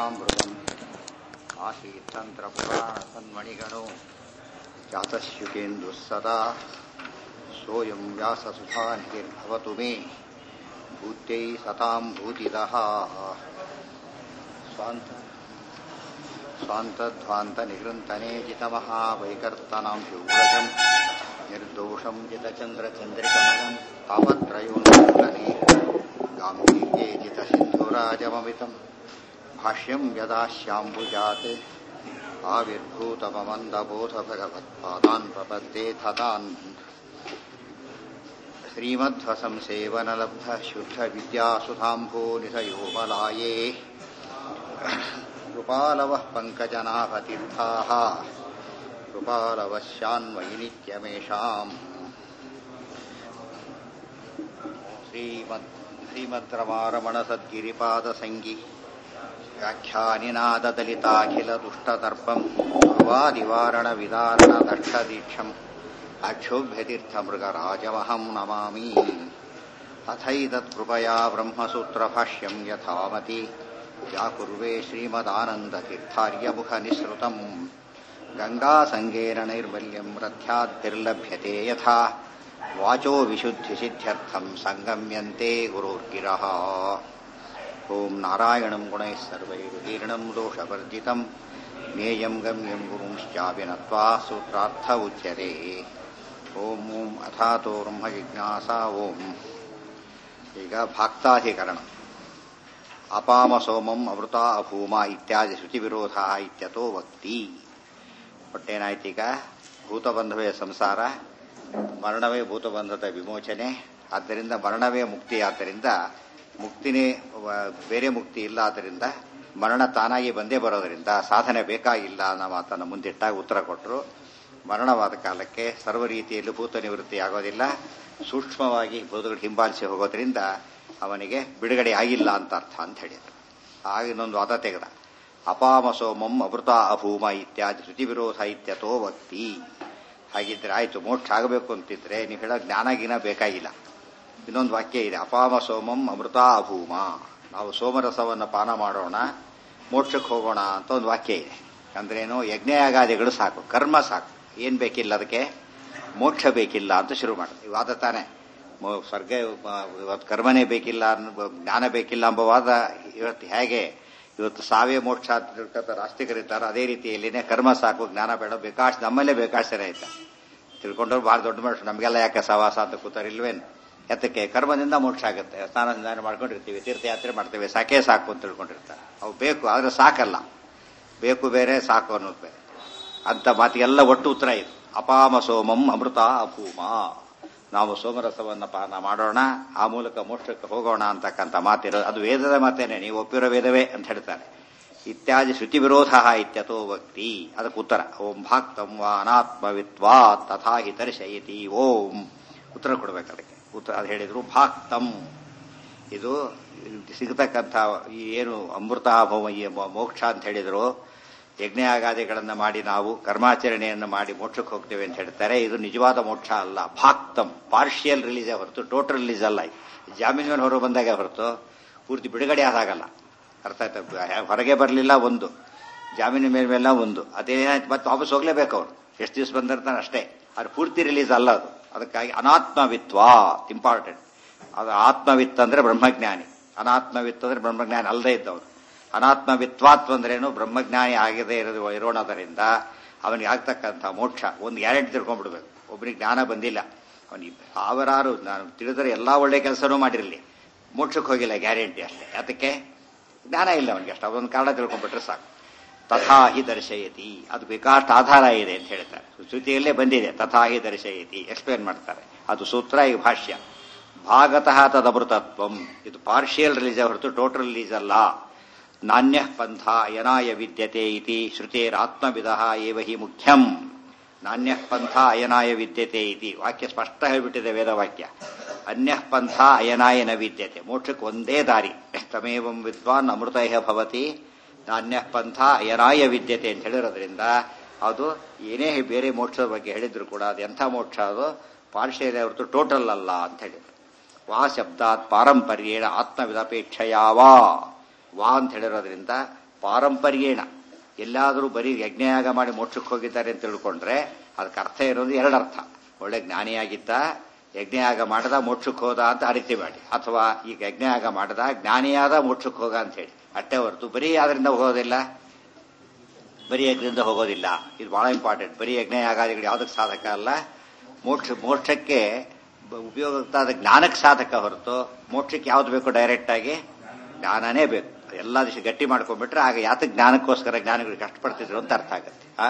ಕಥಾಮೃತಂ ಆಸೀತ್ತಂತ್ರಪುರಾಣಸನ್ಮಣಿಗಣೋ ಜಾತಸ್ಯುಕೇಂದುः ಸದಾ सोऽयं व्याससुधानिर्भवतु मे भूत्यै सतां भूतिदः स्वान्त स्वान्तध्वान्तनिकृन्तने जितमहावैकर्तनां शूरजम् निर्दोषं जितचन्द्रचन्द्रिकमलं तावत्रयोन्ने गाम्भीर्ये जितसिन्धुराजममितं भाष्यं यदा श्याम्बुजात् आविर्भूतममन्दबोधभगवत्पादान् प्रपद्ये तदान् श्रीमध्वसंसेवनलब्ध शुद्धविद्यासुधाम्भो निधयोमलाये कृपालवः पङ्कजनाभतीर्थाः कृपालवश्यान्वयि नित्यमेषाम् श्रीमद् श्रीमद्रमारमणसद्गिरिपादसङ्गि व्याख्यानिनाददलिताखिलदुष्टतर्पम् ध्रुवादिवारणविदारणदक्षदीक्षम् अक्षोभ्यतीर्थमृगराजमहम् नमामि अथैतत्कृपया ब्रह्मसूत्रभाष्यम् यथामति व्याकुर्वे श्रीमदानन्दतीर्थार्यमुखनिःसृतम् गङ्गासङ्गेन नैर्मल्यम् रथ्याद्भिर्लभ्यते यथा वाचो विशुद्धिसिद्ध्यर्थम् सङ्गम्यन्ते गुरोर्गिरः ॐ नारायणम् गुणैः सर्वैरुदीर्णम् दोषवर्जितम् ज्ञेयम् गम्यम् गुरुंश्चापि नत्वा सूत्रार्थ उच्यते ಓಂ ಓಂ ಅಥಾತೋ ಬ್ರಹ್ಮ ಜಿಜ್ಞಾಸಾ ಓಂ ಈಗ ಭಕ್ತಾಧಿಕರಣ ಅಪಾಮ ಸೋಮಂ ಅಮೃತ ಅಭೂಮ ಇತ್ಯಾದಿ ಶ್ರುತಿ ವಿರೋಧ ಇತ್ಯತೋ ವಕ್ತಿ ಒಟ್ಟೇನಾಯ್ತೀಗ ಭೂತಬಂಧವೇ ಸಂಸಾರ ಮರಣವೇ ಭೂತಬಂಧದ ವಿಮೋಚನೆ ಆದ್ದರಿಂದ ಮರಣವೇ ಮುಕ್ತಿ ಆದ್ದರಿಂದ ಮುಕ್ತಿನೇ ಬೇರೆ ಮುಕ್ತಿ ಇಲ್ಲ ಆದ್ದರಿಂದ ಮರಣ ತಾನಾಗಿ ಬಂದೇ ಬರೋದರಿಂದ ಸಾಧನೆ ಬೇಕಾಗಿಲ್ಲ ಅನ್ನೋ ಮಾತನ್ನು ಮುಂದಿಟ್ಟಾಗ ಉತ್ತರ ಕೊಟ್ಟರು ಮರಣವಾದ ಕಾಲಕ್ಕೆ ಸರ್ವ ರೀತಿಯಲ್ಲೂ ಭೂತ ನಿವೃತ್ತಿ ಆಗೋದಿಲ್ಲ ಸೂಕ್ಷ್ಮವಾಗಿ ಭೂತಗಳು ಹಿಂಬಾಲಿಸಿ ಹೋಗೋದ್ರಿಂದ ಅವನಿಗೆ ಬಿಡುಗಡೆ ಆಗಿಲ್ಲ ಅಂತ ಅರ್ಥ ಅಂತ ಹೇಳಿದರು ಆಗ ಇನ್ನೊಂದು ವಾದ ತೆಗೆದ ಅಪಾಮ ಸೋಮಂ ಅಮೃತ ಅಭೂಮ ಇತ್ಯಾದಿ ಶ್ರುತಿ ವಿರೋಧ ಇತ್ಯತೋ ವಕ್ತಿ ಹಾಗಿದ್ರೆ ಆಯ್ತು ಮೋಕ್ಷ ಆಗಬೇಕು ಅಂತಿದ್ರೆ ನೀವು ಹೇಳೋ ಜ್ಞಾನಗಿನ ಬೇಕಾಗಿಲ್ಲ ಇನ್ನೊಂದು ವಾಕ್ಯ ಇದೆ ಅಪಾಮ ಸೋಮಂ ಅಮೃತ ಅಭೂಮ ನಾವು ಸೋಮರಸವನ್ನು ಪಾನ ಮಾಡೋಣ ಮೋಕ್ಷಕ್ಕೆ ಹೋಗೋಣ ಅಂತ ಒಂದು ವಾಕ್ಯ ಇದೆ ಅಂದ್ರೇನು ಯಜ್ಞಯಾಗಾದಿಗಳು ಸಾಕು ಕರ್ಮ ಸಾಕು ಏನ್ ಬೇಕಿಲ್ಲ ಅದಕ್ಕೆ ಮೋಕ್ಷ ಬೇಕಿಲ್ಲ ಅಂತ ಶುರು ಮಾಡಿದೆ ವಾದ ತಾನೆ ಸ್ವರ್ಗ ಇವತ್ತು ಕರ್ಮನೇ ಬೇಕಿಲ್ಲ ಜ್ಞಾನ ಬೇಕಿಲ್ಲ ಎಂಬ ವಾದ ಇವತ್ತು ಹೇಗೆ ಇವತ್ತು ಸಾವೇ ಮೋಕ್ಷ ಅಂತ ರಾಷ್ಟ್ರೀಕರಿದ್ದಾರೆ ಅದೇ ರೀತಿಯಲ್ಲಿನೇ ಕರ್ಮ ಸಾಕು ಜ್ಞಾನ ಬೇಡ ಬೇಕಾಶ್ ನಮ್ಮಲ್ಲೇ ಬೇಕಾಶ್ಚರ್ಯ ಆಯ್ತಾ ತಿಳ್ಕೊಂಡ್ರು ಬಹಳ ದೊಡ್ಡ ಮನುಷ್ಯ ನಮಗೆಲ್ಲ ಯಾಕೆ ಸವಾಸ ಅಂತ ಕೂತಾರಿಲ್ವೇನು ಎತ್ತಕ್ಕೆ ಕರ್ಮದಿಂದ ಮೋಕ್ಷ ಆಗುತ್ತೆ ಸ್ನಾನ ಸಂಧಾನ ಮಾಡ್ಕೊಂಡಿರ್ತೀವಿ ತೀರ್ಥಯಾತ್ರೆ ಮಾಡ್ತೇವೆ ಸಾಕೇ ಸಾಕು ಅಂತ ತಿಳ್ಕೊಂಡಿರ್ತಾರೆ ಅವು ಬೇಕು ಆದ್ರೆ ಸಾಕಲ್ಲ ಬೇಕು ಬೇರೆ ಸಾಕು ಅನ್ನೋದು ಬೇರೆ ಅಂತ ಮಾತಿಗೆಲ್ಲ ಒಟ್ಟು ಉತ್ತರ ಇದು ಅಪಾಮ ಸೋಮಂ ಅಮೃತ ಅಭೂಮ ನಾವು ಸೋಮರಸವನ್ನು ಪಾನ ಮಾಡೋಣ ಆ ಮೂಲಕ ಮೋಕ್ಷಕ್ಕೆ ಹೋಗೋಣ ಅಂತಕ್ಕಂಥ ಮಾತಿರೋ ಅದು ವೇದದ ಮಾತೇನೆ ನೀವು ಒಪ್ಪಿರೋ ವೇದವೇ ಅಂತ ಹೇಳ್ತಾರೆ ಇತ್ಯಾದಿ ಶ್ರುತಿ ವಿರೋಧ ಇತ್ಯತೋ ಭಕ್ತಿ ಅದಕ್ಕೆ ಉತ್ತರ ಓಂ ಭಾಕ್ತಂ ವಾ ಅನಾತ್ಮವಿತ್ವಾ ತಥಾ ಹಿ ದರ್ಶಯತಿ ಓಂ ಉತ್ತರ ಕೊಡ್ಬೇಕು ಅದಕ್ಕೆ ಉತ್ತರ ಅದು ಹೇಳಿದ್ರು ಭಾಕ್ತಂ ಇದು ಸಿಗತಕ್ಕಂಥ ಈ ಏನು ಅಮೃತ ಮೋಕ್ಷ ಅಂತ ಹೇಳಿದ್ರು ಯಜ್ಞಯಾಗಾದಿಗಳನ್ನು ಮಾಡಿ ನಾವು ಕರ್ಮಾಚರಣೆಯನ್ನು ಮಾಡಿ ಮೋಕ್ಷಕ್ಕೆ ಹೋಗ್ತೇವೆ ಅಂತ ಹೇಳ್ತಾರೆ ಇದು ನಿಜವಾದ ಮೋಕ್ಷ ಅಲ್ಲ ಭಾಕ್ತಂ ಪಾರ್ಷಿಯಲ್ ರಿಲೀಸ್ ಹೊರತು ಟೋಟಲ್ ರಿಲೀಸ್ ಅಲ್ಲ ಜಾಮೀನ್ ಮೇಲೆ ಹೊರಗೆ ಬಂದಾಗ ಹೊರತು ಪೂರ್ತಿ ಬಿಡುಗಡೆ ಆದಾಗಲ್ಲ ಅರ್ಥ ಆಯ್ತಾ ಹೊರಗೆ ಬರಲಿಲ್ಲ ಒಂದು ಜಾಮೀನು ಮೇಲೆ ಮೇಲೆ ಒಂದು ಅದೇನಾಯ್ತು ಮತ್ತೆ ವಾಪಸ್ ಹೋಗ್ಲೇಬೇಕು ಅವರು ಎಷ್ಟು ದಿವಸ ಬಂದಿರ್ತಾನೆ ಅಷ್ಟೇ ಅದು ಪೂರ್ತಿ ರಿಲೀಸ್ ಅಲ್ಲ ಅದು ಅದಕ್ಕಾಗಿ ಅನಾತ್ಮವಿತ್ವಾ ಇಂಪಾರ್ಟೆಂಟ್ ಅದು ಆತ್ಮವಿತ್ ಅಂದ್ರೆ ಬ್ರಹ್ಮಜ್ಞಾನಿ ಅನಾತ್ಮವಿತ್ ಅಂದ್ರೆ ಬ್ರಹ್ಮಜ್ಞಾನಿ ಅಲ್ಲದೆ ಇದ್ದವರು ಅನಾತ್ಮವಿತ್ವಾತ್ವ ಅಂದ್ರೇನು ಬ್ರಹ್ಮಜ್ಞಾನಿ ಆಗದೆ ಇರೋದು ಇರೋಣದರಿಂದ ಅವನಿಗೆ ಆಗ್ತಕ್ಕಂಥ ಮೋಕ್ಷ ಒಂದು ಗ್ಯಾರಂಟಿ ತಿಳ್ಕೊಂಡ್ಬಿಡ್ಬೇಕು ಒಬ್ಬನಿಗೆ ಜ್ಞಾನ ಬಂದಿಲ್ಲ ಅವನಿಗೆ ಸಾವಿರಾರು ನಾನು ತಿಳಿದರೆ ಎಲ್ಲಾ ಒಳ್ಳೆ ಕೆಲಸನೂ ಮಾಡಿರಲಿ ಮೋಕ್ಷಕ್ಕೆ ಹೋಗಿಲ್ಲ ಗ್ಯಾರಂಟಿ ಅಷ್ಟೇ ಅದಕ್ಕೆ ಜ್ಞಾನ ಇಲ್ಲ ಅವನಿಗೆ ಅಷ್ಟು ಅದೊಂದು ಕಾರಣ ತಿಳ್ಕೊಂಡ್ಬಿಟ್ರೆ ಸಾಕು ತಥಾ ಹಿ ದರ್ಶಯತಿ ಅದು ಬೇಕಾಷ್ಟು ಆಧಾರ ಇದೆ ಅಂತ ಹೇಳ್ತಾರೆ ಶ್ರುತಿಯಲ್ಲೇ ಬಂದಿದೆ ತಥಾ ಹಿ ದರ್ಶಯತಿ ಎಕ್ಸ್ಪ್ಲೇನ್ ಮಾಡ್ತಾರೆ ಅದು ಸೂತ್ರ ಈ ಭಾಷ್ಯ ಭಾಗತಃ ತದಮೃತತ್ವಂ ಇದು ಪಾರ್ಷಿಯಲ್ ರಿಲೀಸ್ ಹೊರತು ಟೋಟಲ್ ರಿಲೀಸ್ ಅಲ್ಲ ನಾಣ್ಯ ಪಂಥ ಅಯನಾಯ ವಿದ್ಯತೆ ಇತಿ ಶ್ರುತೇರಾತ್ಮವಿಧ ಏವ ಹಿ ಮುಖ್ಯಂ ನಾಣ್ಯ ಪಂಥ ಅಯನಾಯ ವಿದ್ಯತೆ ಇತಿ ವಾಕ್ಯ ಸ್ಪಷ್ಟ ಹೇಳಿಬಿಟ್ಟಿದೆ ವೇದವಾಕ್ಯ ಅನ್ಯ ಪಂಥ ಅಯನಾಯ ನ ವಿದ್ಯತೆ ಮೋಕ್ಷಕ್ಕೆ ಒಂದೇ ದಾರಿ ತಮೇವಂ ವಿದ್ವಾನ್ ಅಮೃತಯ ಭವತಿ ನಾಣ್ಯ ಪಂಥ ಅಯನಾಯ ವಿದ್ಯತೆ ಅಂತ ಹೇಳಿರೋದ್ರಿಂದ ಅದು ಏನೇ ಬೇರೆ ಮೋಕ್ಷದ ಬಗ್ಗೆ ಹೇಳಿದ್ರು ಕೂಡ ಅದು ಎಂಥ ಮೋಕ್ಷ ಅದು ಪಾರ್ಶ್ವದ ಹೊರತು ಟೋಟಲ್ ಅಲ್ಲ ಅಂತ ಹೇಳಿದ್ರು ವಾ ಶಬ್ದಾತ್ ಪಾರಂಪರ್ಯೇಣ ಆತ್ಮವಿದಪೇಕ್ಷೆಯ ವಾ ವಾ ಅಂತ ಹೇಳಿರೋದ್ರಿಂದ ಪಾರಂಪರ್ಯೇಣ ಎಲ್ಲಾದರೂ ಬರೀ ಯಜ್ಞಯಾಗ ಮಾಡಿ ಮೋಕ್ಷಕ್ಕೆ ಹೋಗಿದ್ದಾರೆ ಅಂತ ತಿಳ್ಕೊಂಡ್ರೆ ಅದಕ್ಕೆ ಅರ್ಥ ಇರೋದು ಎರಡು ಅರ್ಥ ಒಳ್ಳೆ ಜ್ಞಾನಿಯಾಗಿದ್ದ ಯಜ್ಞಯಾಗ ಮಾಡದ ಮೋಕ್ಷಕ್ಕೆ ಹೋದ ಅಂತ ಅರಿತಿ ಮಾಡಿ ಅಥವಾ ಈಗ ಯಜ್ಞಯಾಗ ಮಾಡದ ಜ್ಞಾನಿಯಾದ ಮೋಕ್ಷಕ್ಕೆ ಹೋಗ ಅಂತ ಹೇಳಿ ಅಟ್ಟೆ ಹೊರತು ಬರೀ ಅದರಿಂದ ಹೋಗೋದಿಲ್ಲ ಬರೀ ಯಜ್ಞದಿಂದ ಹೋಗೋದಿಲ್ಲ ಇದು ಬಹಳ ಇಂಪಾರ್ಟೆಂಟ್ ಬರೀ ಯಜ್ಞ ಯಾಗಾದಿಗಳು ಯಾವುದಕ್ಕೆ ಸಾಧಕ ಅಲ್ಲ ಮೋಕ್ಷ ಮೋಕ್ಷಕ್ಕೆ ಬ- ಉಪಯೋಗಕ್ಕಾದ ಜ್ಞಾನಕ್ಕೆ ಸಾಧಕ ಹೊರತು ಮೋಕ್ಷಕ್ಕೆ ಯಾವ್ದು ಬೇಕು ಡೈರೆಕ್ಟ್ ಆಗಿ ಜ್ಞಾನನೇ ಬೇಕು ಎಲ್ಲ ದಿವಸ ಗಟ್ಟಿ ಮಾಡ್ಕೊಂಡ್ಬಿಟ್ರೆ ಆಗ ಯಾತಕ್ಕೆ ಜ್ಞಾನಕ್ಕೋಸ್ಕರ ಜ್ಞಾನಿಗಳು ಕಷ್ಟಪಡ್ತಿದ್ರು ಅಂತ ಅರ್ಥ ಆಗುತ್ತೆ ಆ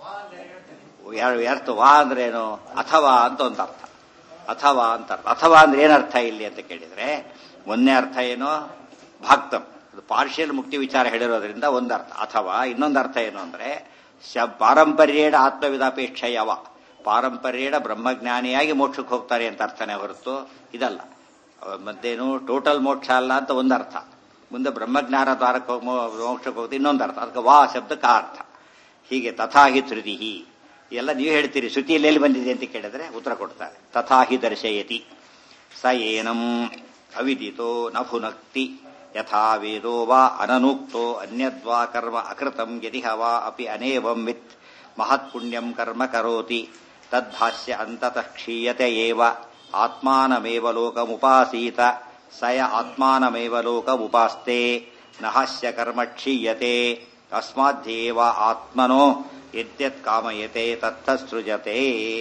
ಯಾರು ಅರ್ಥ ವಾ ಅಂದ್ರೆ ಏನು ಅಥವಾ ಅಂತ ಒಂದು ಅರ್ಥ ಅಥವಾ ಅಂತ ಅರ್ಥ ಅಥವಾ ಅಂದ್ರೆ ಏನರ್ಥ ಇಲ್ಲಿ ಅಂತ ಕೇಳಿದ್ರೆ ಒಂದನೇ ಅರ್ಥ ಏನು ಭಾಕ್ತಂ ಅದು ಪಾರ್ಷಿಯಲ್ ಮುಕ್ತಿ ವಿಚಾರ ಹೇಳಿರೋದ್ರಿಂದ ಒಂದು ಅರ್ಥ ಅಥವಾ ಇನ್ನೊಂದು ಅರ್ಥ ಏನು ಅಂದ್ರೆ ಶ ಪಾರಂಪರ್ಯೇಡ ಆತ್ಮವಿದಾಪೇಕ್ಷೆಯವ ಪಾರಂಪರ್ಯೇಡ ಬ್ರಹ್ಮಜ್ಞಾನಿಯಾಗಿ ಮೋಕ್ಷಕ್ಕೆ ಹೋಗ್ತಾರೆ ಅಂತ ಅರ್ಥನೇ ಹೊರತು ಇದಲ್ಲ ಅಹ್ ಮತ್ತೇನು ಟೋಟಲ್ ಮೋಕ್ಷ ಅಲ್ಲ ಅಂತ ಒಂದು ಅರ್ಥ ಮುಂದೆ ಬ್ರಹ್ಮಜ್ಞಾನ ದ್ವಾರಕ್ಕೆ ಹೋಗ್ ಮೋ- ಮೋಕ್ಷಕ್ಕೆ ಹೋಗ್ತೀವಿ ಇನ್ನೊಂದು ಅರ್ಥ ಅದಕ್ಕೆ ವಾ ಶಬ್ದಕ್ಕೆ ಆ ಅರ್ಥ ಹೀಗೆ ತಥಾಹಿ ಧೃತಿಹಿ ಎಲ್ಲ ನೀವು ಹೇಳ್ತೀರಿ ಶ್ರುತಿಯಲ್ಲಿ ಎಲ್ಲಿ ಬಂದಿದೆ ಅಂತ ಕೇಳಿದ್ರೆ ಉತ್ತರ ಕೊಡ್ತಾರೆ ತಥಾಹಿ ದರ್ಶಯತಿ ಸ ಏನಂ ಅವಿದಿತೋ ನ ಭುನಕ್ತಿ ಯಥಾ ವೇದೋ ವಾ ಅನನೂಕ್ತೋ ಅನ್ಯದ್ವಾ ಕರ್ಮ ಅಕೃತಂ ಯದಿ ವಾ ಅಪಿ ಅನೇವಂ ವಿತ್ ಮಹತ್ಪುಣ್ಯಂ ಕರ್ಮ ಕರೋತಿ ತದ್ಭಾಷ್ಯ ಅಂತತಃ ಕ್ಷೀಯತೆ ಏವ ಆತ್ಮಾನಮೇವ ಲೋಕಮುಪಾಸೀತ ಸಯ ಆತ್ಮಾನಮೇವ ಲೋಕಮುಪಾಸ್ತೆ ನಹಸ್ಯ ಕರ್ಮ ಕ್ಷೀಯತೆ ತಸ್ಮಾದ್ದೇವ ಆತ್ಮನೋ ಯದ್ಯತ್ ಕಾಮಯತೆ ತತ್ತಸೃಜತೆ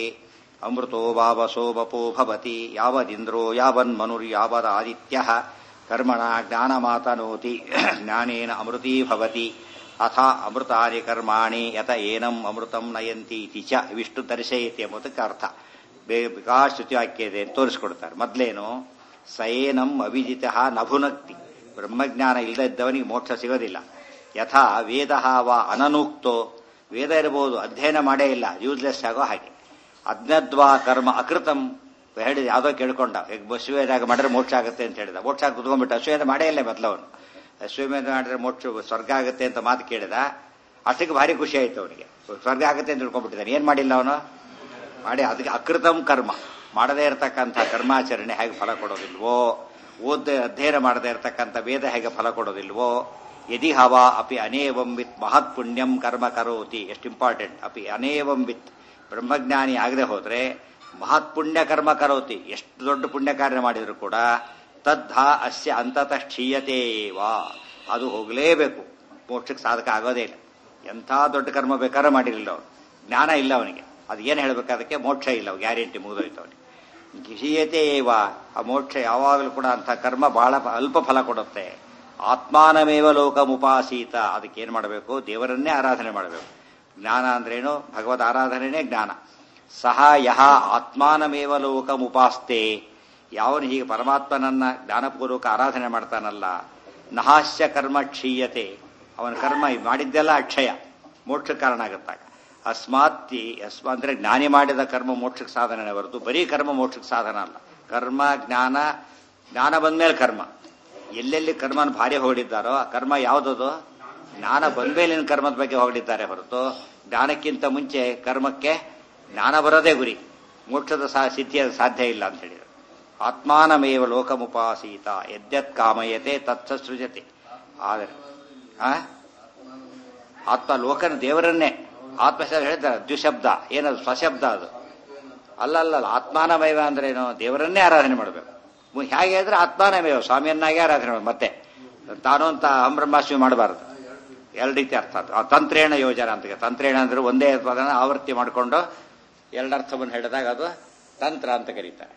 ಅಮೃತೋ ವಾವಸೋ ವಪೋ ಭವತಿ ಯಾವದಿಂದ್ರೋ ಯಾವನ್ಮನುರ್ಯಾವದಾದಿತ್ಯ ಕರ್ಮಣ ಜ್ಞಾನಮಾತನೋತಿ ಜ್ಞಾನೇನ ಅಮೃತೀ ಭವತಿ ಅಥ ಅಮೃತಾನಿ ಕರ್ಮಾಣಿ ಯತ ಏನಂ ಅಮೃತಂ ನಯಂತಿ ಇತಿ ಚ ಇವಿಷ್ಟು ದರ್ಶಯತಿ ಎಂಬುದಕ್ಕೆ ಅರ್ಥ ಬೇಕಾ ಶ್ರುತಿ ವಾಕ್ಯ ಇದೆ ಅಂತ ತೋರಿಸ್ಕೊಡ್ತಾರೆ ಮೊದ್ಲೇನು ಸಯೇನಂ ಅವಿಜಿತ ನಭುನಕ್ತಿ ಬ್ರಹ್ಮಜ್ಞಾನ ಇಲ್ಲದ ಇದ್ದವನಿಗೆ ಮೋಕ್ಷ ಸಿಗೋದಿಲ್ಲ ಯಥಾ ವೇದ ವಾ ಅನನೂಕ್ತೋ ವೇದ ಇರಬಹುದು ಅಧ್ಯಯನ ಮಾಡೇ ಇಲ್ಲ ಯೂಸ್ಲೆಸ್ ಆಗೋ ಹಾಗೆ ಅಜ್ಞದ್ವಾ ಕರ್ಮ ಅಕೃತಂ ಹೇಳಿದ ಯಾವುದೋ ಕೇಳ್ಕೊಂಡ ಈಗ ಅಶ್ವಮೇಧ ಮಾಡಿದ್ರೆ ಮೋಕ್ಷ ಆಗುತ್ತೆ ಅಂತ ಹೇಳಿದ ಮೋಕ್ಷ ಆಗಿ ಕುತ್ಕೊಂಡ್ಬಿಟ್ಟು ಅಶ್ವಮೇಧ ಮಾಡೇ ಇಲ್ಲ ಮೊದಲವನು ಅಶ್ವಮೇಧ ಮಾಡಿದ್ರೆ ಮೋಕ್ಷ ಸ್ವರ್ಗ ಆಗುತ್ತೆ ಅಂತ ಮಾತು ಕೇಳಿದ ಅಷ್ಟಕ್ಕೆ ಭಾರಿ ಖುಷಿ ಆಯ್ತು ಅವನಿಗೆ ಸ್ವರ್ಗ ಆಗುತ್ತೆ ಅಂತ ತಿಳ್ಕೊಂಡ್ಬಿಟ್ಟಿದ್ದಾನೆ ಏನ್ ಮಾಡಿಲ್ಲ ಅವನು ಮಾಡಿ ಅದಕ್ಕೆ ಅಕೃತಂ ಕರ್ಮ ಮಾಡದೇ ಇರತಕ್ಕಂಥ ಕರ್ಮಾಚರಣೆ ಹೇಗೆ ಫಲ ಕೊಡೋದಿಲ್ವೋ ಓದ ಅಧ್ಯಯನ ಮಾಡದೇ ಇರತಕ್ಕಂಥ ವೇದ ಹೇಗೆ ಫಲ ಕೊಡೋದಿಲ್ವೋ ಯದಿ ಹವಾ ಅಪಿ ಅನೇವಂ ವಿತ್ ಮಹತ್ ಪುಣ್ಯಂ ಕರ್ಮ ಕರೋತಿ ಎಷ್ಟು ಇಂಪಾರ್ಟೆಂಟ್ ಅಪಿ ಅನೇವಂ ವಿತ್ ಬ್ರಹ್ಮಜ್ಞಾನಿ ಆಗದೆ ಹೋದ್ರೆ ಮಹತ್ ಪುಣ್ಯ ಕರ್ಮ ಕರೋತಿ ಎಷ್ಟು ದೊಡ್ಡ ಪುಣ್ಯ ಕಾರ್ಯ ಮಾಡಿದ್ರು ಕೂಡ ತದ್ಧ ಅಸ್ಯ ಅಂತತಃ ಕ್ಷೀಯತೇವಾ ಅದು ಹೋಗಲೇಬೇಕು ಮೋಕ್ಷಕ್ಕೆ ಸಾಧಕ ಆಗೋದೇ ಇಲ್ಲ ಎಂಥ ದೊಡ್ಡ ಕರ್ಮ ಬೇಕಾದ್ರೆ ಮಾಡಿರಲಿಲ್ಲ ಅವನು ಜ್ಞಾನ ಇಲ್ಲ ಅವನಿಗೆ ಅದು ಏನು ಹೇಳಬೇಕು ಅದಕ್ಕೆ ಮೋಕ್ಷ ಇಲ್ಲ ಗ್ಯಾರಂಟಿ ಮುಗಿದೋಯ್ತು ಅವನಿಗೆ ಗಿಷೀಯತೆ ಏವ ಆ ಮೋಕ್ಷ ಯಾವಾಗಲೂ ಕೂಡ ಅಂಥ ಕರ್ಮ ಬಹಳ ಅಲ್ಪ ಫಲ ಕೊಡುತ್ತೆ ಆತ್ಮಾನಮೇವ ಲೋಕಮುಪಾಸೀತ ಅದಕ್ಕೆ ಏನು ಮಾಡಬೇಕು ದೇವರನ್ನೇ ಆರಾಧನೆ ಮಾಡಬೇಕು ಜ್ಞಾನ ಅಂದ್ರೇನು ಭಗವದ್ ಆರಾಧನೆನೇ ಜ್ಞಾನ ಸಹ ಯಹ ಆತ್ಮಾನಮೇವ ಲೋಕಮುಪಾಸ್ತೆ ಯಾವನು ಹೀಗೆ ಪರಮಾತ್ಮನನ್ನ ಜ್ಞಾನಪೂರ್ವಕ ಆರಾಧನೆ ಮಾಡ್ತಾನಲ್ಲ ನಹಾಸ್ಯ ಕರ್ಮ ಕ್ಷೀಯತೆ ಅವನ ಕರ್ಮ ಮಾಡಿದ್ದೆಲ್ಲ ಅಕ್ಷಯ ಮೋಕ್ಷ ಕಾರಣ ಆಗುತ್ತಾಗ ಅಸ್ಮಾತ್ತಿ ಅಸ್ಮ ಅಂದ್ರೆ ಜ್ಞಾನಿ ಮಾಡಿದ ಕರ್ಮ ಮೋಕ್ಷಕ್ಕೆ ಸಾಧನೆ ಹೊರತು ಬರೀ ಕರ್ಮ ಮೋಕ್ಷಕ್ಕೆ ಸಾಧನ ಅಲ್ಲ ಕರ್ಮ ಜ್ಞಾನ ಜ್ಞಾನ ಬಂದ್ಮೇಲೆ ಕರ್ಮ ಎಲ್ಲೆಲ್ಲಿ ಕರ್ಮನ ಭಾರಿ ಹೊಗಳಿದ್ದಾರೋ ಆ ಕರ್ಮ ಯಾವುದದು ಜ್ಞಾನ ಬಂದ್ಮೇಲಿನ ಕರ್ಮದ ಬಗ್ಗೆ ಹೊಗಳಿದ್ದಾರೆ ಹೊರತು ಜ್ಞಾನಕ್ಕಿಂತ ಮುಂಚೆ ಕರ್ಮಕ್ಕೆ ಜ್ಞಾನ ಬರೋದೇ ಗುರಿ ಮೋಕ್ಷದ ಸಾ ಸಿದ್ಧಿಯ ಸಾಧ್ಯ ಇಲ್ಲ ಅಂತ ಹೇಳಿದರು ಆತ್ಮಾನಮೇವ ಲೋಕಮುಪಾಸೀತ ಯದ್ಯತ್ ಕಾಮಯತೆ ತತ್ಸೃಜತೆ ಆದರೆ ಆ ಆತ್ಮ ಲೋಕನ ದೇವರನ್ನೇ ಆತ್ಮಶಬ್ದ ಹೇಳ್ತಾರೆ ದ್ವಿಶಬ್ದ ಏನದು ಸ್ವಶಬ್ದ ಅದು ಅಲ್ಲಲ್ಲ ಆತ್ಮಾನಮೈವ ಅಂದ್ರೆ ಏನು ದೇವರನ್ನೇ ಆರಾಧನೆ ಮಾಡಬೇಕು ಹೇಗೆ ಅಂದ್ರೆ ಆತ್ಮಾನಮೇವ ಸ್ವಾಮಿಯನ್ನಾಗೆ ಆರಾಧನೆ ಮಾಡಬೇಕು ಮತ್ತೆ ತಾನು ಅಂತ ಅಂಬ್ರಹ್ಮಾಶ್ವಿ ಮಾಡಬಾರದು ಎರಡು ರೀತಿ ಅರ್ಥ ಅದು ಆ ತಂತ್ರೇಣ ಯೋಜನೆ ಅಂತ ತಂತ್ರೇಣ ಅಂದ್ರೆ ಒಂದೇ ಪದನ ಆವೃತ್ತಿ ಮಾಡಿಕೊಂಡು ಎರಡರ್ಥವನ್ನು ಹೇಳಿದಾಗ ಅದು ತಂತ್ರ ಅಂತ ಕರೀತಾರೆ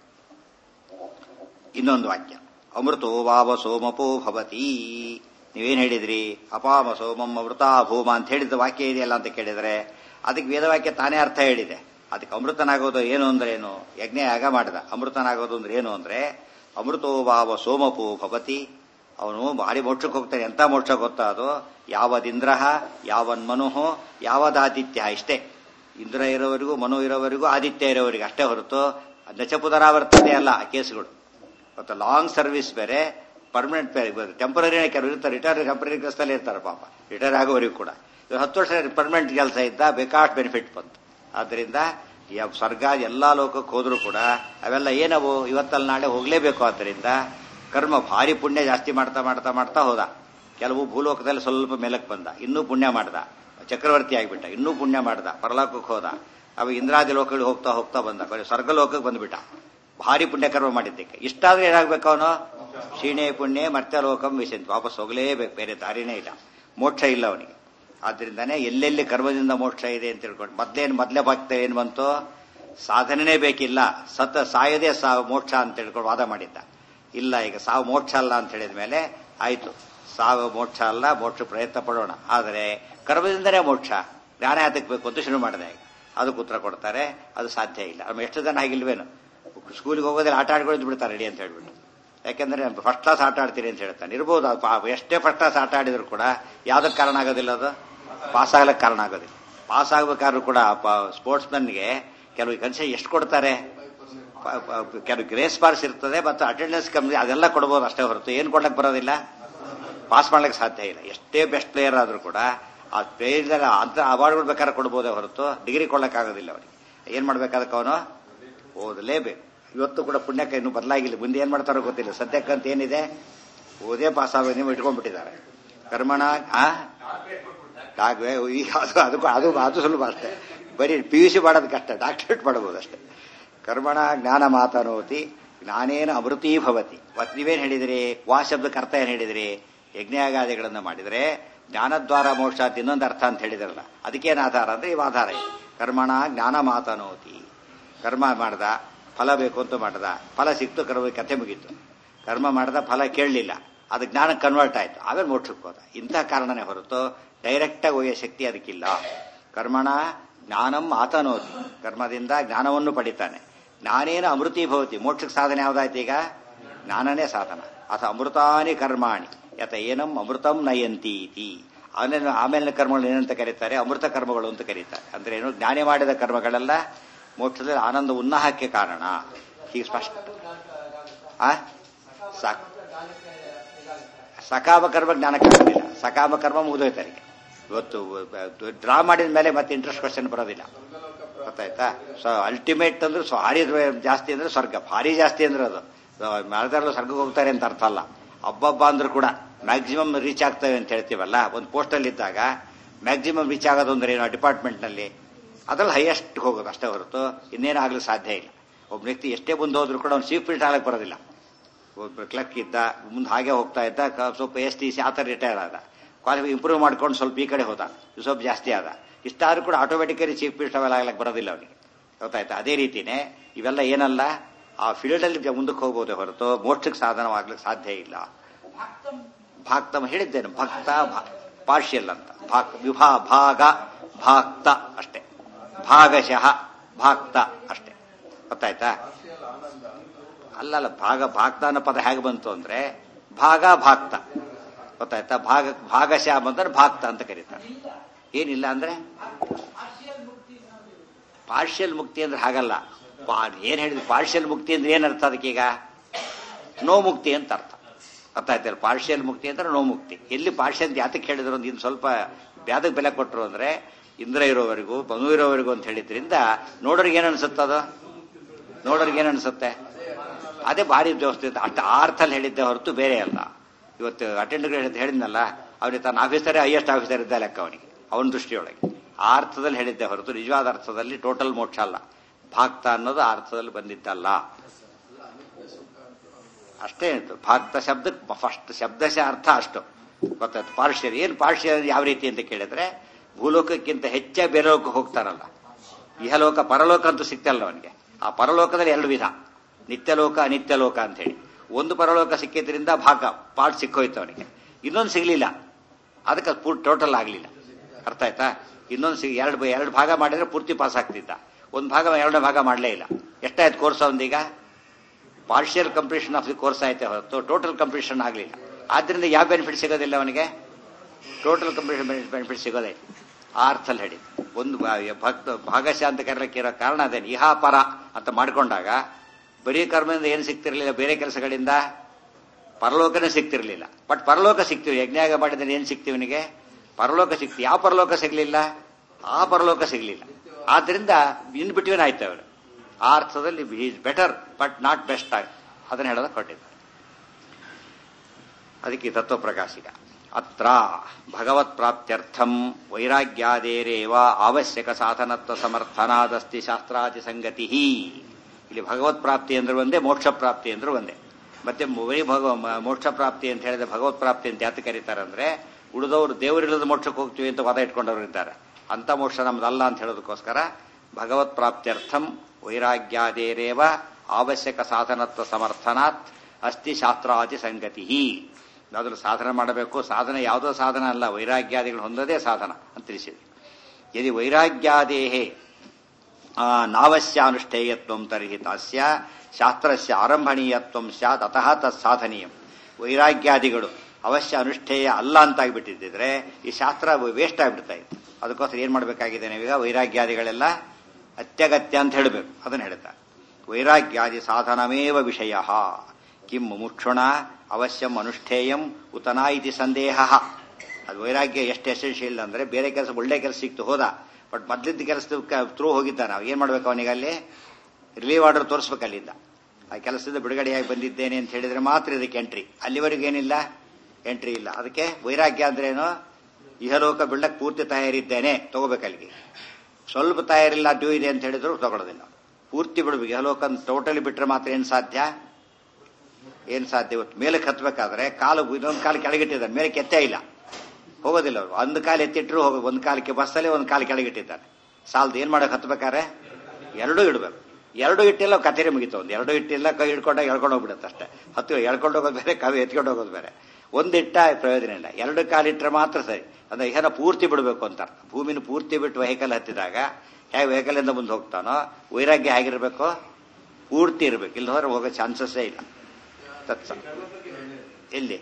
ಇನ್ನೊಂದು ವಾಕ್ಯ ಅಮೃತೋ ವಾವ ಸೋಮಪೋ ಭವತಿ ನೀವೇನ್ ಹೇಳಿದ್ರಿ ಅಪಾಮ ಸೋಮಂ ಅಮೃತ ಭೂಮ ಅಂತ ಹೇಳಿದ ವಾಕ್ಯ ಇದೆಯಲ್ಲ ಅಂತ ಕೇಳಿದ್ರೆ ಅದಕ್ಕೆ ವೇದವಾಕ್ಯ ತಾನೇ ಅರ್ಥ ಹೇಳಿದೆ ಅದಕ್ಕೆ ಅಮೃತನಾಗೋದು ಏನು ಅಂದ್ರೆ ಏನು ಯಜ್ಞ ಯಾಗ ಮಾಡಿದ ಅಮೃತನಾಗೋದು ಅಂದ್ರೆ ಏನು ಅಂದ್ರೆ ಅಮೃತೋ ವಾವ ಸೋಮಪೋ ಭವತಿ ಅವನು ಭಾರಿ ಮೋಕ್ಷಕ್ಕೆ ಹೋಗ್ತಾನೆ ಎಂತ ಮೋಕ್ಷ ಗೊತ್ತಾ ಅದು ಯಾವದಿಂದ್ರ ಯಾವನ್ ಮನುಹು ಯಾವದಾದಿತ್ಯ ಇಷ್ಟೇ ಇಂದ್ರ ಇರೋವರೆಗೂ ಮನು ಇರೋವರೆಗೂ ಆದಿತ್ಯ ಇರೋವರೆಗೂ ಅಷ್ಟೇ ಹೊರತು ನಚಪುನರಾವರ್ತನೆ ಅಲ್ಲ ಆ ಕೇಸ್ಗಳು ಮತ್ತು ಲಾಂಗ್ ಸರ್ವಿಸ್ ಬೇರೆ ಪರ್ಮನೆಂಟ್ ಬೇರೆ ಟೆಂಪರರಿ ಕೆಲವರು ಇರ್ತಾರೆ ರಿಟೈರ್ ಟೆಂಪರರಿ ಕೆಲಸದಲ್ಲೇ ಇರ್ತಾರೆ ಪಾಪ ರಿಟೈರ್ ಆಗೋವರೆಗೂ ಕೂಡ ಇವಾಗ ಹತ್ತು ವರ್ಷ ಪರ್ಮನೆಂಟ್ ಕೆಲಸ ಇದ್ದ ಬೇಕಾಷ್ಟು ಬೆನಿಫಿಟ್ ಬಂತು ಆದ್ರಿಂದ ಯಾವ ಸ್ವರ್ಗ ಎಲ್ಲಾ ಲೋಕಕ್ಕೆ ಹೋದ್ರೂ ಕೂಡ ಅವೆಲ್ಲ ಏನವು ಇವತ್ತಲ್ಲಿ ನಾಳೆ ಹೋಗ್ಲೇಬೇಕು ಆದ್ದರಿಂದ ಕರ್ಮ ಭಾರಿ ಪುಣ್ಯ ಜಾಸ್ತಿ ಮಾಡ್ತಾ ಮಾಡ್ತಾ ಮಾಡ್ತಾ ಹೋದ ಕೆಲವು ಭೂಲೋಕದಲ್ಲಿ ಸ್ವಲ್ಪ ಮೇಲಕ್ಕೆ ಬಂದ ಇನ್ನೂ ಪುಣ್ಯ ಮಾಡ್ದ ಚಕ್ರವರ್ತಿ ಆಗಿಬಿಟ್ಟ ಇನ್ನೂ ಪುಣ್ಯ ಮಾಡ್ದ ಪರಲೋಕಕ್ಕೆ ಹೋದ ಅವ ಇಂದ್ರಾದಿ ಲೋಕಗಳಿಗೆ ಹೋಗ್ತಾ ಹೋಗ್ತಾ ಬಂದ ಕೊನೆ ಸ್ವರ್ಗಲೋಕಕ್ಕೆ ಬಂದ್ಬಿಟ್ಟ ಭಾರಿ ಪುಣ್ಯಕರ್ಮ ಮಾಡಿದ್ದಕ್ಕೆ ಇಷ್ಟಾದ್ರೂ ಏನಾಗ್ಬೇಕು ಅವನು ಕ್ಷೀಣೆ ಪುಣ್ಯ ಮರ್ತ್ಯಲೋಕಂ ವಿಷಂತ ವಾಪಸ್ ಹೋಗಲೇಬೇಕು ಬೇರೆ ದಾರಿನೇ ಇಲ್ಲ ಮೋಕ್ಷ ಇಲ್ಲ ಅವನಿಗೆ ಆದ್ರಿಂದಾನೇ ಎಲ್ಲೆಲ್ಲಿ ಕರ್ಮದಿಂದ ಮೋಕ್ಷ ಇದೆ ಅಂತ ತಿಳ್ಕೊಂಡು ಮೊದ್ಲೇನು ಮೊದ್ಲೇ ಭಕ್ತ ಏನ್ ಬಂತು ಸಾಧನೆನೇ ಬೇಕಿಲ್ಲ ಸತ ಸಾಯದೇ ಸಾ ಮೋಕ್ಷ ಅಂತ ತಿಳ್ಕೊಂಡು ವಾದ ಮಾಡಿದ್ದ ಇಲ್ಲ ಈಗ ಸಾವು ಮೋಕ್ಷ ಅಲ್ಲ ಅಂತ ಹೇಳಿದ ಮೇಲೆ ಆಯ್ತು ಸಾವು ಮೋಕ್ಷ ಅಲ್ಲ ಮೋಕ್ಷ ಪ್ರಯತ್ನ ಪಡೋಣ ಆದರೆ ಕರ್ಮದಿಂದನೇ ಮೋಕ್ಷ ಜ್ಞಾನ ಬೇಕು ಅಂತ ಶುರು ಮಾಡಿದೆ ಈಗ ಅದಕ್ಕೆ ಉತ್ತರ ಕೊಡ್ತಾರೆ ಅದು ಸಾಧ್ಯ ಇಲ್ಲ ನಮ್ಮ ಎಷ್ಟು ಜನ ಆಗಿಲ್ವೇನು ಸ್ಕೂಲಿಗೆ ಹೋಗೋದ್ರೆ ಆಟ ಆಡ್ಕೊಂಡು ಬಿಡ್ತಾರೆ ರೆಡಿ ಅಂತ ಹೇಳ್ಬಿಟ್ಟು ಯಾಕೆಂದ್ರೆ ಫಸ್ಟ್ ಕ್ಲಾಸ್ ಆಟ ಆಡ್ತೀರಿ ಅಂತ ಹೇಳ್ತಾನೆ ಇರ್ಬೋದು ಅದು ಪಾ- ಎಷ್ಟೇ ಫಸ್ಟ್ ಕ್ಲಾಸ್ ಆಟ ಆಡಿದ್ರು ಕೂಡ ಯಾವ್ದಕ್ಕೆ ಕಾರಣ ಆಗೋದಿಲ್ಲ ಅದು ಪಾಸ್ ಆಗ್ಲಿಕ್ಕೆ ಕಾರಣ ಆಗೋದಿಲ್ಲ ಪಾಸ್ ಆಗ್ಬೇಕಾದ್ರೂ ಕೂಡ ಸ್ಪೋರ್ಟ್ಸ್ ಮನ್ಗೆ ಕೆಲವು ಕನ್ಸೆ ಎಷ್ಟು ಕೊಡ್ತಾರೆ ಪ- ಪ- ಕೆಲವು ಗ್ರೇಸ್ ಮಾರ್ಕ್ಸ್ ಇರ್ತದೆ ಮತ್ತು ಅಟೆಂಡೆನ್ಸ್ ಕಮ್ಮಿ ಅದೆಲ್ಲ ಕೊಡ್ಬೋದು ಅಷ್ಟೇ ಹೊರತು ಏನು ಕೊಡ್ಲಕ್ಕೆ ಬರೋದಿಲ್ಲ ಪಾಸ್ ಮಾಡ್ಲಿಕ್ಕೆ ಸಾಧ್ಯ ಇಲ್ಲ ಎಷ್ಟೇ ಬೆಸ್ಟ್ ಪ್ಲೇಯರ್ ಆದ್ರೂ ಕೂಡ ಆ ಪ್ಲೇಯರ್ ಅಂತ ಅವಾರ್ಡ್ಗಳು ಬೇಕಾದ್ರೆ ಕೊಡ್ಬೋದೇ ಹೊರತು ಡಿಗ್ರಿ ಕೊಡ್ಲಿಕ್ಕಾಗೋದಿಲ್ಲ ಅವನಿಗೆ ಏನ್ ಮಾಡ್ಬೇಕಾದಕ್ಕೆ ಅವನು ಓದಲೇಬೇಕು ಇವತ್ತು ಕೂಡ ಪುಣ್ಯಕ್ಕೆ ಇನ್ನೂ ಬದಲಾಗಿಲ್ಲ ಮುಂದೆ ಏನ್ ಮಾಡ್ತಾರೋ ಗೊತ್ತಿಲ್ಲ ಸದ್ಯಕ್ಕಂತ ಏನಿದೆ ಓದೇ ಪಾಸ್ ಆಗೋ ನೀವು ಇಟ್ಕೊಂಡ್ಬಿಟ್ಟಿದ್ದಾರೆ ಕರ್ಮಣ ಆ ಡಾಕ್ವೆ ಈ ಅದು ಅದು ಅದು ಅದು ಸುಲಭ ಅಷ್ಟೇ ಬರೀ ಪಿ ಯು ಸಿ ಮಾಡೋದು ಕಷ್ಟ ಡಾಕ್ಟರೇಟ್ ಮಾಡಬಹುದು ಅಷ್ಟೇ ಕರ್ಮಣ ಜ್ಞಾನ ಮಾತನೋತಿ ಜ್ಞಾನೇನ ಅಮೃತೀ ಭವತಿ ಮತ್ ನೀವೇನ್ ಹೇಳಿದಿರಿ ವಾ ಶಬ್ದಕ್ಕೆ ಅರ್ಥ ಏನ್ ಹೇಳಿದಿರಿ ಯಜ್ಞಾಗಾದಿಗಳನ್ನ ಮಾಡಿದ್ರೆ ಜ್ಞಾನದ್ವಾರ ಮೋಕ್ಷ ಅಂತ ಇನ್ನೊಂದು ಅರ್ಥ ಅಂತ ಹೇಳಿದ್ರಲ್ಲ ಅದಕ್ಕೇನು ಆಧಾರ ಅಂದ್ರೆ ಇವ ಆಧಾರ ಇದೆ ಕರ್ಮಣ ಜ್ಞಾನ ಮಾತನೋತಿ ಕರ್ಮ ಮಾಡ್ದ ಫಲ ಬೇಕು ಅಂತ ಮಾಡ್ದ ಫಲ ಸಿಕ್ತು ಕರ್ಮ ಕಥೆ ಮುಗೀತು ಕರ್ಮ ಮಾಡ್ದ ಫಲ ಕೇಳಲಿಲ್ಲ ಅದು ಜ್ಞಾನ ಕನ್ವರ್ಟ್ ಆಯ್ತು ಆಮೇಲೆ ಮೋಕ್ಷಕ್ಕೆ ಹೋದ ಇಂಥ ಕಾರಣನೇ ಹೊರತು ಡೈರೆಕ್ಟ್ ಆಗಿ ಒಯ್ಯೋ ಶಕ್ತಿ ಅದಕ್ಕಿಲ್ಲ ಕರ್ಮಣ ಜ್ಞಾನಂ ಆತನೋತಿ ಕರ್ಮದಿಂದ ಜ್ಞಾನವನ್ನು ಪಡಿತಾನೆ ಜ್ಞಾನೇನ ಅಮೃತಿ ಭವತಿ ಮೋಕ್ಷಕ್ಕೆ ಸಾಧನೆ ಯಾವ್ದಾಯ್ತು ಈಗ ಜ್ಞಾನನೇ ಸಾಧನ ಅಥ ಅಮೃತಾನಿ ಕರ್ಮಾಣಿ ಯತ ಏನಂ ಅಮೃತಂ ನಯಂತಿ ಇತಿ ಆಮೇಲೆ ಆಮೇಲಿನ ಕರ್ಮಗಳು ಏನಂತ ಕರೀತಾರೆ ಅಮೃತ ಕರ್ಮಗಳು ಅಂತ ಕರೀತಾರೆ ಅಂದ್ರೆ ಏನು ಜ್ಞಾನಿ ಮಾಡಿದ ಕರ್ಮಗಳೆಲ್ಲ ಮೋಕ್ಷದಲ್ಲಿ ಆನಂದ ಉನ್ನಾಹಕ್ಕೆ ಕಾರಣ ಹೀಗೆ ಸ್ಪಷ್ಟ ಆ ಸಾಕ್ ಸಕಾಮ ಕರ್ಮ ಜ್ಞಾನಕ್ಕಾಗೋದಿಲ್ಲ ಸಕಾಮ ಕರ್ಮ ಮುಗಿದೋಯ್ತಾರೆ ಇವತ್ತು ಡ್ರಾ ಮಾಡಿದ ಮೇಲೆ ಮತ್ತೆ ಇಂಟ್ರೆಸ್ಟ್ ಕ್ವಶನ್ ಬರೋದಿಲ್ಲ ಗೊತ್ತಾಯ್ತಾ ಸೊ ಅಲ್ಟಿಮೇಟ್ ಅಂದ್ರೆ ಸೊ ಭಾರಿ ಜಾಸ್ತಿ ಅಂದ್ರೆ ಸ್ವರ್ಗ ಭಾರಿ ಜಾಸ್ತಿ ಅಂದ್ರೆ ಅದು ಮಾಡಿದಾರಲ್ಲ ಸ್ವರ್ಗಕ್ಕೆ ಹೋಗ್ತಾರೆ ಅಂತ ಅರ್ಥ ಅಲ್ಲ ಹಬ್ಬಬ್ಬ ಅಂದ್ರೂ ಕೂಡ ಮ್ಯಾಕ್ಸಿಮಮ್ ರೀಚ್ ಆಗ್ತವೆ ಅಂತ ಹೇಳ್ತೀವಲ್ಲ ಒಂದು ಪೋಸ್ಟಲ್ಲಿ ಇದ್ದಾಗ ಮ್ಯಾಕ್ಸಿಮಮ್ ರೀಚ್ ಆಗೋದು ಅಂದ್ರೆ ಏನು ಡಿಪಾರ್ಟ್ಮೆಂಟ್ನಲ್ಲಿ ಅದ್ರಲ್ಲಿ ಹೈಯೆಸ್ಟ್ ಹೋಗೋದು ಅಷ್ಟೇ ಹೊರತು ಇನ್ನೇನು ಆಗ್ಲಿಕ್ಕೆ ಸಾಧ್ಯ ಇಲ್ಲ ಒಬ್ಬ ವ್ಯಕ್ತಿ ಎಷ್ಟೇ ಮುಂದೆ ಹೋದ್ರೂ ಕೂಡ ಅವ್ನು ಚೀಫ್ ಮಿನಿಸ್ಟರ್ ಆಗಕ್ಕೆ ಬರೋದಿಲ್ಲ ಒಬ್ಬ ಕ್ಲರ್ಕ್ ಇದ್ದ ಮುಂದೆ ಹಾಗೆ ಹೋಗ್ತಾ ಇದ್ದ ಕ- ಸ್ವಲ್ಪ ಎಸ್ ಟಿ ಸಿ ಆ ಥರ ರಿಟೈರ್ ಆದ ಕ್ವಾಲಿಫೈ ಇಂಪ್ರೂವ್ ಮಾಡ್ಕೊಂಡು ಸ್ವಲ್ಪ ಈ ಕಡೆ ಹೋದ ಇದು ಸ್ವಲ್ಪ ಜಾಸ್ತಿ ಆದ ಇಷ್ಟಾದ್ರೂ ಕೂಡ ಆಟೋಮೆಟಿಕಲಿ ಚೀಫ್ ಮಿನಿಸ್ಟರ್ ಅವೆಲ್ಲ ಆಗ್ಲಕ್ಕೆ ಬರೋದಿಲ್ಲ ಅವನಿಗೆ ಗೊತ್ತಾಯ್ತಾ ಅದೇ ರೀತಿನೇ ಇವೆಲ್ಲ ಏನಲ್ಲ ಆ ಫೀಲ್ಡಲ್ಲಿ ಮುಂದಕ್ಕೆ ಹೋಗ್ಬೋದೇ ಹೊರತು ಮೋಕ್ಷಕ್ಕೆ ಸಾಧನವಾಗ್ಲಿಕ್ಕೆ ಸಾಧ್ಯ ಇಲ್ಲ ಭಾಕ್ತಮ ಹೇಳಿದ್ದೇನೆ ಭಕ್ತ ಪಾರ್ಷಿಯಲ್ ಅಂತ ಭಾಕ್ ವಿಭಾ ಭಾಗ ಭಾಕ್ತ ಅಷ್ಟೇ ಭಾಗಶಃ ಭಾಕ್ತ ಅಷ್ಟೇ ಗೊತ್ತಾಯ್ತಾ ಅಲ್ಲಲ್ಲ ಭಾಗ ಭಾಕ್ತ ಅನ್ನೋ ಪದ ಹೇಗೆ ಬಂತು ಅಂದ್ರೆ ಭಾಗ ಭಾಕ್ತ ಗೊತ್ತಾಯ್ತಾ ಭಾಗ ಭಾಗಶಃ ಬಂದ್ರೆ ಭಾಕ್ತ ಅಂತ ಕರೀತಾರೆ ಏನಿಲ್ಲ ಅಂದ್ರೆ ಪಾರ್ಷಿಯಲ್ ಮುಕ್ತಿ ಅಂದ್ರೆ ಹಾಗಲ್ಲ ಪಾ- ಏನ್ ಹೇಳಿದ್ವಿ ಪಾರ್ಷಿಯಲ್ ಮುಕ್ತಿ ಅಂದ್ರೆ ಏನ್ ಅರ್ಥ ಅದಕ್ಕೀಗ ನೋ ಮುಕ್ತಿ ಅಂತ ಅರ್ಥ ಅರ್ಥ ಆಯ್ತಲ್ಲ ಪಾರ್ಷಿಯಲ್ ಮುಕ್ತಿ ಅಂದ್ರೆ ನೋ ಮುಕ್ತಿ ಎಲ್ಲಿ ಪಾರ್ಷಿಯಲ್ ಯಾತಕ್ಕೆ ಹೇಳಿದ್ರು ಒಂದು ಇನ್ನು ಸ್ವಲ್ಪ ಬ್ಯಾದಕ್ಕೆ ಬೆಲೆ ಕೊಟ್ಟರು ಅಂದ್ರೆ ಇಂದ್ರ ಇರೋವರೆಗೂ ಮನು ಇರೋವರೆಗೂ ಅಂತ ಹೇಳಿದ್ರಿಂದ ನೋಡೋರಿಗೆ ಏನ್ ಅನ್ಸುತ್ತೆ ಅದು ನೋಡೋರಿಗೆ ಏನ್ ಅನ್ಸುತ್ತೆ ಅದೇ ಭಾರಿ ವ್ಯವಸ್ಥೆ ಇತ್ತು. ಅಷ್ಟು ಆ ಅರ್ಥಲ್ಲಿ ಹೇಳಿದ್ದೆ ಹೊರತು ಬೇರೆ ಅಲ್ಲ ಇವತ್ತು ಅಟೆಂಡರ್ ಹೇಳಿದ್ನಲ್ಲ ಅವನಿಗೆ ತನ್ನ ಆಫೀಸರೇ ಹೈಯೆಸ್ಟ್ ಆಫೀಸರ್ ಇದ್ದ ಲೆಕ್ಕ ಅವನಿಗೆ ಅವನ ದೃಷ್ಟಿಯೊಳಗೆ ಆ ಅರ್ಥದಲ್ಲಿ ಹೇಳಿದ್ದೆ ಹೊರತು ನಿಜವಾದ ಅರ್ಥದಲ್ಲಿ ಟೋಟಲ್ ಮೋಕ್ಷ ಅಲ್ಲ ಭಾಕ್ತ ಅನ್ನೋದು ಆ ಅರ್ಥದಲ್ಲಿ ಬಂದಿದ್ದಲ್ಲ ಅಷ್ಟೇ ಹೇಳ್ತು ಭಾಕ್ತ ಶಬ್ದಕ್ಕೆ ಫಸ್ಟ್ ಶಬ್ದಶಃ ಅರ್ಥ ಅಷ್ಟು ಗೊತ್ತಾಯ್ತು ಪಾರ್ಶ್ಯ ಏನು ಪಾರ್ಶ್ಯ ಯಾವ ರೀತಿ ಅಂತ ಕೇಳಿದ್ರೆ ಭೂಲೋಕಕ್ಕಿಂತ ಹೆಚ್ಚ ಬೇರೆ ಲೋಕಕ್ಕೆ ಹೋಗ್ತಾರಲ್ಲ ಇಹಲೋಕ ಪರಲೋಕ ಅಂತೂ ಸಿಕ್ತಲ್ಲ ಅವನಿಗೆ ಆ ಪರಲೋಕದಲ್ಲಿ ಎರಡು ವಿಧ ನಿತ್ಯಲೋಕ ಅನಿತ್ಯಲೋಕ ಅಂತ ಹೇಳಿ ಒಂದು ಪರಲೋಕ ಸಿಕ್ಕಿದ್ರಿಂದ ಭಾಗ ಪಾರ್ಟ್ ಸಿಕ್ಕೋಯ್ತು ಅವನಿಗೆ ಇನ್ನೊಂದು ಸಿಗ್ಲಿಲ್ಲ ಅದಕ್ಕೆ ಪೂರ್ ಟೋಟಲ್ ಆಗಲಿಲ್ಲ ಅರ್ಥ ಆಯ್ತಾ ಇನ್ನೊಂದು ಸಿಗ್ ಎರಡು ಎರಡು ಭಾಗ ಮಾಡಿದ್ರೆ ಪೂರ್ತಿ ಪಾಸ್ ಆಗ್ತಿದ್ದ ಒಂದು ಭಾಗ ಎರಡನೇ ಭಾಗ ಮಾಡಲೇ ಇಲ್ಲ ಎಷ್ಟಾಯ್ತು ಕೋರ್ಸ್ ಅವನಿಗೆ partial completion of the course ಆಯ್ತೆ ಹೊರತು ಟೋಟಲ್ ಕಂಪ್ಲೀಷನ್ ಆಗಲಿಲ್ಲ ಆದ್ರಿಂದ ಯಾವ ಬೆನಿಫಿಟ್ ಸಿಗೋದಿಲ್ಲ ಅವನಿಗೆ ಟೋಟಲ್ ಕಂಪ್ಲೀಷನ್ ಬೆನಿಫಿಟ್ ಸಿಗೋದೇ ಆ ಅರ್ಥಲ್ಲಿ ಹೇಳಿ ಒಂದು ಭಾ- ಭಕ್ತ ಭಾಗಶಃ ಅಂತ ಕರೆಯಲಿಕ್ಕೆ ಇರೋ ಕಾರಣ ಅದೇನು ಇಹಾಪರ ಅಂತ ಮಾಡಿಕೊಂಡಾಗ ಬರೀ ಕರ್ಮದಿಂದ ಏನು ಸಿಗ್ತಿರ್ಲಿಲ್ಲ ಬೇರೆ ಕೆಲಸಗಳಿಂದ ಪರಲೋಕನೇ ಸಿಗ್ತಿರ್ಲಿಲ್ಲ ಬಟ್ ಪರಲೋಕ ಸಿಗ್ತೀವಿ ಯಜ್ಞಾಗ ಮಾಡಿದ್ರೆ ಏನ್ ಸಿಗ್ತೀವಿ ಅವನಿಗೆ ಪರಲೋಕ ಸಿಗ್ತೀವಿ ಯಾವ ಪರಲೋಕ ಸಿಗ್ಲಿಲ್ಲ ಆ ಪರಲೋಕ ಸಿಗ್ಲಿಲ್ಲ ಆದ್ರಿಂದ ಇನ್ ಬಿಟ್ವೀನ್ ಆಯ್ತು ಅವರು ಆ ಅರ್ಥದಲ್ಲಿ is better but not best ಆಗಿ ಅದನ್ನ ಹೇಳೋದ ಕೊಟ್ಟಿದ್ದ ಅದಕ್ಕೆ ಈ ತತ್ವ ಪ್ರಕಾಶಿಕ ಅತ್ರ ಭಗವತ್ ಪ್ರಾಪ್ತ್ಯರ್ಥಂ ವೈರಾಗ್ಯಾದೇರೇವ ಅವಶ್ಯಕ ಸಾಧನತ್ವ ಸಮರ್ಥನಾದಸ್ತಿ ಶಾಸ್ತ್ರಾದಿ ಸಂಗತಿ ಇಲ್ಲಿ ಭಗವತ್ ಪ್ರಾಪ್ತಿ ಅಂದ್ರೆ ಒಂದೇ ಮೋಕ್ಷ ಪ್ರಾಪ್ತಿ ಅಂದ್ರೆ ಒಂದೇ ಮತ್ತೆ ಬರೀ ಭಗವ ಮೋಕ್ಷ ಪ್ರಾಪ್ತಿ ಅಂತ ಹೇಳಿದ್ರೆ ಭಗವತ್ ಪ್ರಾಪ್ತಿ ಅಂತ ಯಾತ ಕರೀತಾರೆ ಅಂದ್ರೆ ಉಳಿದವರು ದೇವರಿಲ್ಲದ ಮೋಕ್ಷಕ್ಕೆ ಹೋಗ್ತೀವಿ ಅಂತ ವಾದ ಇಟ್ಕೊಂಡವರು ಇದ್ದಾರೆ ಅಂತ ಮೋಕ್ಷ ನಮ್ದಲ್ಲ ಅಂತ ಹೇಳೋದಕ್ಕೋಸ್ಕರ ಭಗವತ್ ಪ್ರಾಪ್ತ್ಯರ್ಥಂ ವೈರಾಗ್ಯಾದೇರೇವ ಅವಶ್ಯಕ ಸಾಧನತ್ವ ಸಮರ್ಥನಾತ್ ಅಸ್ತಿ ಶಾಸ್ತ್ರಾದಿ ಸಂಗತಿ ಯಾವ್ದಾದ್ರು ಸಾಧನೆ ಮಾಡಬೇಕು ಸಾಧನೆ ಯಾವುದೋ ಸಾಧನ ಅಲ್ಲ ವೈರಾಗ್ಯಾದಿಗಳು ಹೊಂದದೇ ಸಾಧನ ಅಂತ ತಿಳಿಸಿದೆ ಯದಿ ವೈರಾಗ್ಯಾದೇಹೇ ನಾವಶ್ಯಾನುಷ್ಠೇಯತ್ವ ತರ್ಹಿ ತಸ್ಯ ಶಾಸ್ತ್ರಸ್ಯ ಆರಂಭಣೀಯತ್ವ ಸ್ಯಾತ್ ಅತಃ ತತ್ ಸಾಧನೀಯಂ ವೈರಾಗ್ಯಾದಿಗಳು ಅವಶ್ಯ ಅನುಷ್ಠೇಯ ಅಲ್ಲ ಅಂತಾಗ್ಬಿಟ್ಟಿದ್ರೆ ಈ ಶಾಸ್ತ್ರ ವೇಸ್ಟ್ ಆಗಿಬಿಡ್ತಾ ಇತ್ತು ಅದಕ್ಕೋಸ್ಕರ ಏನ್ ಮಾಡಬೇಕಾಗಿದೆ ನಾವೀಗ ವೈರಾಗ್ಯಾದಿಗಳೆಲ್ಲ ಅತ್ಯಗತ್ಯ ಅಂತ ಹೇಳಬೇಕು ಅದನ್ನ ಹೇಳ್ತಾ ವೈರಾಗ್ಯಾದಿ ಸಾಧನಮೇವ ವಿಷಯ ಕಿಂ ಮುಕ್ಷುಣ ಅವಶ್ಯಂ ಅನುಷ್ಠೇಯಂ ಉತನಾ ಇತಿ ಸಂದೇಹ ಅದು ವೈರಾಗ್ಯ ಎಷ್ಟು ಎಸೆನ್ಷಿಯಲ್ ಅಂದ್ರೆ ಬೇರೆ ಕೆಲಸ ಒಳ್ಳೆ ಕೆಲಸ ಸಿಕ್ತು ಹೋದ ಬಟ್ ಮೊದ್ಲಿದ್ದ ಕೆಲಸದ ಥ್ರೂ ಹೋಗಿದ್ದ ನಾವು ಏನ್ ಮಾಡ್ಬೇಕು ಅವನಿಗೆ ಅಲ್ಲಿ ರಿಲೀವ್ ಆರ್ಡರ್ ತೋರಿಸ್ಬೇಕು ಅಲ್ಲಿಂದ ಆ ಕೆಲಸದಿಂದ ಬಿಡುಗಡೆಯಾಗಿ ಬಂದಿದ್ದೇನೆ ಅಂತ ಹೇಳಿದ್ರೆ ಮಾತ್ರ ಇದಕ್ಕೆ ಎಂಟ್ರಿ ಅಲ್ಲಿವರೆಗೂ ಏನಿಲ್ಲ ಎಂಟ್ರಿ ಇಲ್ಲ ಅದಕ್ಕೆ ವೈರಾಗ್ಯ ಅಂದ್ರೇನು ಇಹಲೋಕ ಬಿಡಕ್ ಪೂರ್ತಿ ತಯಾರಿದ್ದೇನೆ ತಗೋಬೇಕು ಅಲ್ಲಿಗೆ ಸ್ವಲ್ಪ ತಯಾರಿಲ್ಲ ಡ್ಯೂ ಇದೆ ಅಂತ ಹೇಳಿದ್ರು ತಗೊಳ್ಳೋದಿಲ್ಲ ಪೂರ್ತಿ ಬಿಡ್ಬೇಕು ಇಹಲೋಕ ಟೋಟಲಿ ಬಿಟ್ರೆ ಮಾತ್ರ ಏನ್ ಸಾಧ್ಯ ಏನ್ ಸಾಧ್ಯ ಇವತ್ತು ಮೇಲಕ್ಕೆ ಹತ್ಬೇಕಾದ್ರೆ ಕಾಲು ಇನ್ನೊಂದು ಕಾಲು ಕೆಳಗಿಟ್ಟಿದ್ದಾರೆ ಮೇಲೆ ಕೆತ್ತೇ ಇಲ್ಲ ಹೋಗೋದಿಲ್ಲ ಅವರು ಒಂದು ಕಾಲು ಎತ್ತಿಟ್ರು ಹೋಗ ಒಂದು ಕಾಲಕ್ಕೆ ಬಸ್ಸಲ್ಲಿ ಒಂದು ಕಾಲು ಕೆಳಗಿಟ್ಟಿದ್ದಾರೆ ಸಾಲದು ಏನ್ ಮಾಡಕ್ ಹತ್ಬೇಕಾರೆ ಎರಡೂ ಇಡಬೇಕು ಎರಡು ಇಟ್ಟಿಲ್ಲ ಕಥೆರೆ ಮುಗಿತು ಒಂದು ಎರಡು ಇಟ್ಟಿಲ್ಲ ಕೈ ಹಿಡ್ಕೊಂಡಾಗ ಎಳ್ಕೊಂಡು ಹೋಗ್ಬಿಡುತ್ತೆ ಅಷ್ಟೇ ಹತ್ತು ಎಳ್ಕೊಂಡು ಹೋಗೋದು ಬೇರೆ ಕವಿ ಎತ್ಕೊಂಡು ಹೋಗೋದು ಬೇರೆ ಒಂದಿಟ್ಟ ಪ್ರಯೋಜನ ಇಲ್ಲ ಎರಡು ಕಾಲಿಟ್ರೆ ಮಾತ್ರ ಸರಿ ಅಂದ್ರೆ ಇಹನ ಪೂರ್ತಿ ಬಿಡಬೇಕು ಅಂತ ಅರ್ಥ ಭೂಮಿನ ಪೂರ್ತಿ ಬಿಟ್ಟು ವೆಹಿಕಲ್ ಹತ್ತಿದಾಗ ಹೇಗೆ ವೆಹಿಕಲ್ ಇಂದ ಮುಂದೆ ಹೋಗ್ತಾನೋ ವೈರಾಗ್ಯ ಹೇಗಿರ್ಬೇಕು ಪೂರ್ತಿ ಇರಬೇಕು ಇಲ್ಲ ಹೋದ್ರೆ ಹೋಗೋ ಚಾನ್ಸಸ್ಸೇ ಇಲ್ಲ ತತ್ಸ ಎಲ್ಲಿ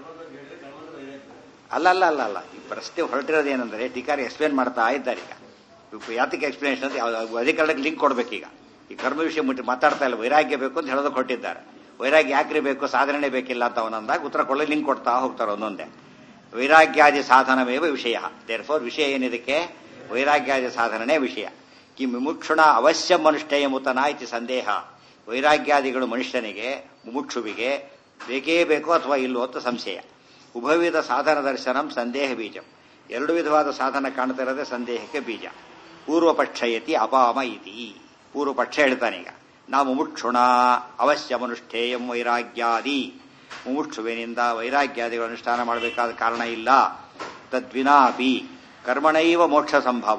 ಅಲ್ಲ ಅಲ್ಲ ಅಲ್ಲ ಅಲ್ಲ ಈ ಪ್ರಶ್ನೆ ಹೊರಟಿರೋದು ಏನಂದ್ರೆ ಟೀಕಾರಿ ಎಕ್ಸ್ಪ್ಲೇನ್ ಮಾಡ್ತಾ ಇದ್ದಾರೆ ಈಗ ಯಾತಕ್ಕೆ ಎಕ್ಸ್ಪ್ಲೇನೇಷನ್ ಅಂತ ಅಧಿಕರಣಕ್ಕೆ ಲಿಂಕ್ ಕೊಡ್ಬೇಕೀಗ ಈ ಕರ್ಮ ವಿಷಯ ಮುಟ್ಟಿ ಮಾತಾಡ್ತಾ ಇಲ್ಲ ವೈರಾಗ್ಯ ಬೇಕು ಅಂತ ಹೇಳೋದಕ್ಕೆ ಕೊಟ್ಟಿದ್ದಾರೆ ವೈರಾಗ್ಯ ಯಾಕ್ರಿ ಬೇಕು ಸಾಧನೆ ಬೇಕಿಲ್ಲ ಅಂತ ಅವನಂದಾಗ ಉತ್ತರ ಕೊಳ್ಳಿ ಲಿಂಕ್ ಕೊಡ್ತಾ ಹೋಗ್ತಾರೆ ಒಂದೊಂದೇ ವೈರಾಗ್ಯಾದಿ ಸಾಧನವೇವ ವಿಷಯ ದೇರ್ ಫೋರ್ ವಿಷಯ ಏನಿದಕ್ಕೆ ವೈರಾಗ್ಯಾದಿ ಸಾಧನನೇ ವಿಷಯ ಕಿ ಮುಮುಕ್ಷುಣ ಅವಶ್ಯ ಮನುಷ್ಠೇಯ ಮುತನ ಇತಿ ಸಂದೇಹ ವೈರಾಗ್ಯಾದಿಗಳು ಮನುಷ್ಯನಿಗೆ ಮುಮುಕ್ಷುವಿಗೆ ಬೇಕೇ ಬೇಕೋ ಅಥವಾ ಇಲ್ಲೋ ಅಂತ ಸಂಶಯ ಉಭವಿಧ ಸಾಧನ ದರ್ಶನಂ ಸಂದೇಹ ಬೀಜ ಎರಡು ವಿಧವಾದ ಸಾಧನ ಕಾಣ್ತಾ ಇರೋದೇ ಸಂದೇಹಕ್ಕೆ ಬೀಜ ಪೂರ್ವ ಪಕ್ಷಯತಿ ಅಪಾಮ ಇತಿ ಪೂರ್ವ ಪಕ್ಷ ಹೇಳ್ತಾನೀಗ ನಾವು ಮುಮುಕ್ಷುಣ ಅವಶ್ಯ ಮನುಷ್ಠೇಯಂ ವೈರಾಗ್ಯಾದಿ ಮುಮುಕ್ಷುವಿನಿಂದ ವೈರಾಗ್ಯಾದಿಗಳು ಅನುಷ್ಠಾನ ಮಾಡಬೇಕಾದ ಕಾರಣ ಇಲ್ಲ ತದ್ವಿನಾಪಿ ಕರ್ಮಣೈವ ಮೋಕ್ಷ ಸಂಭವ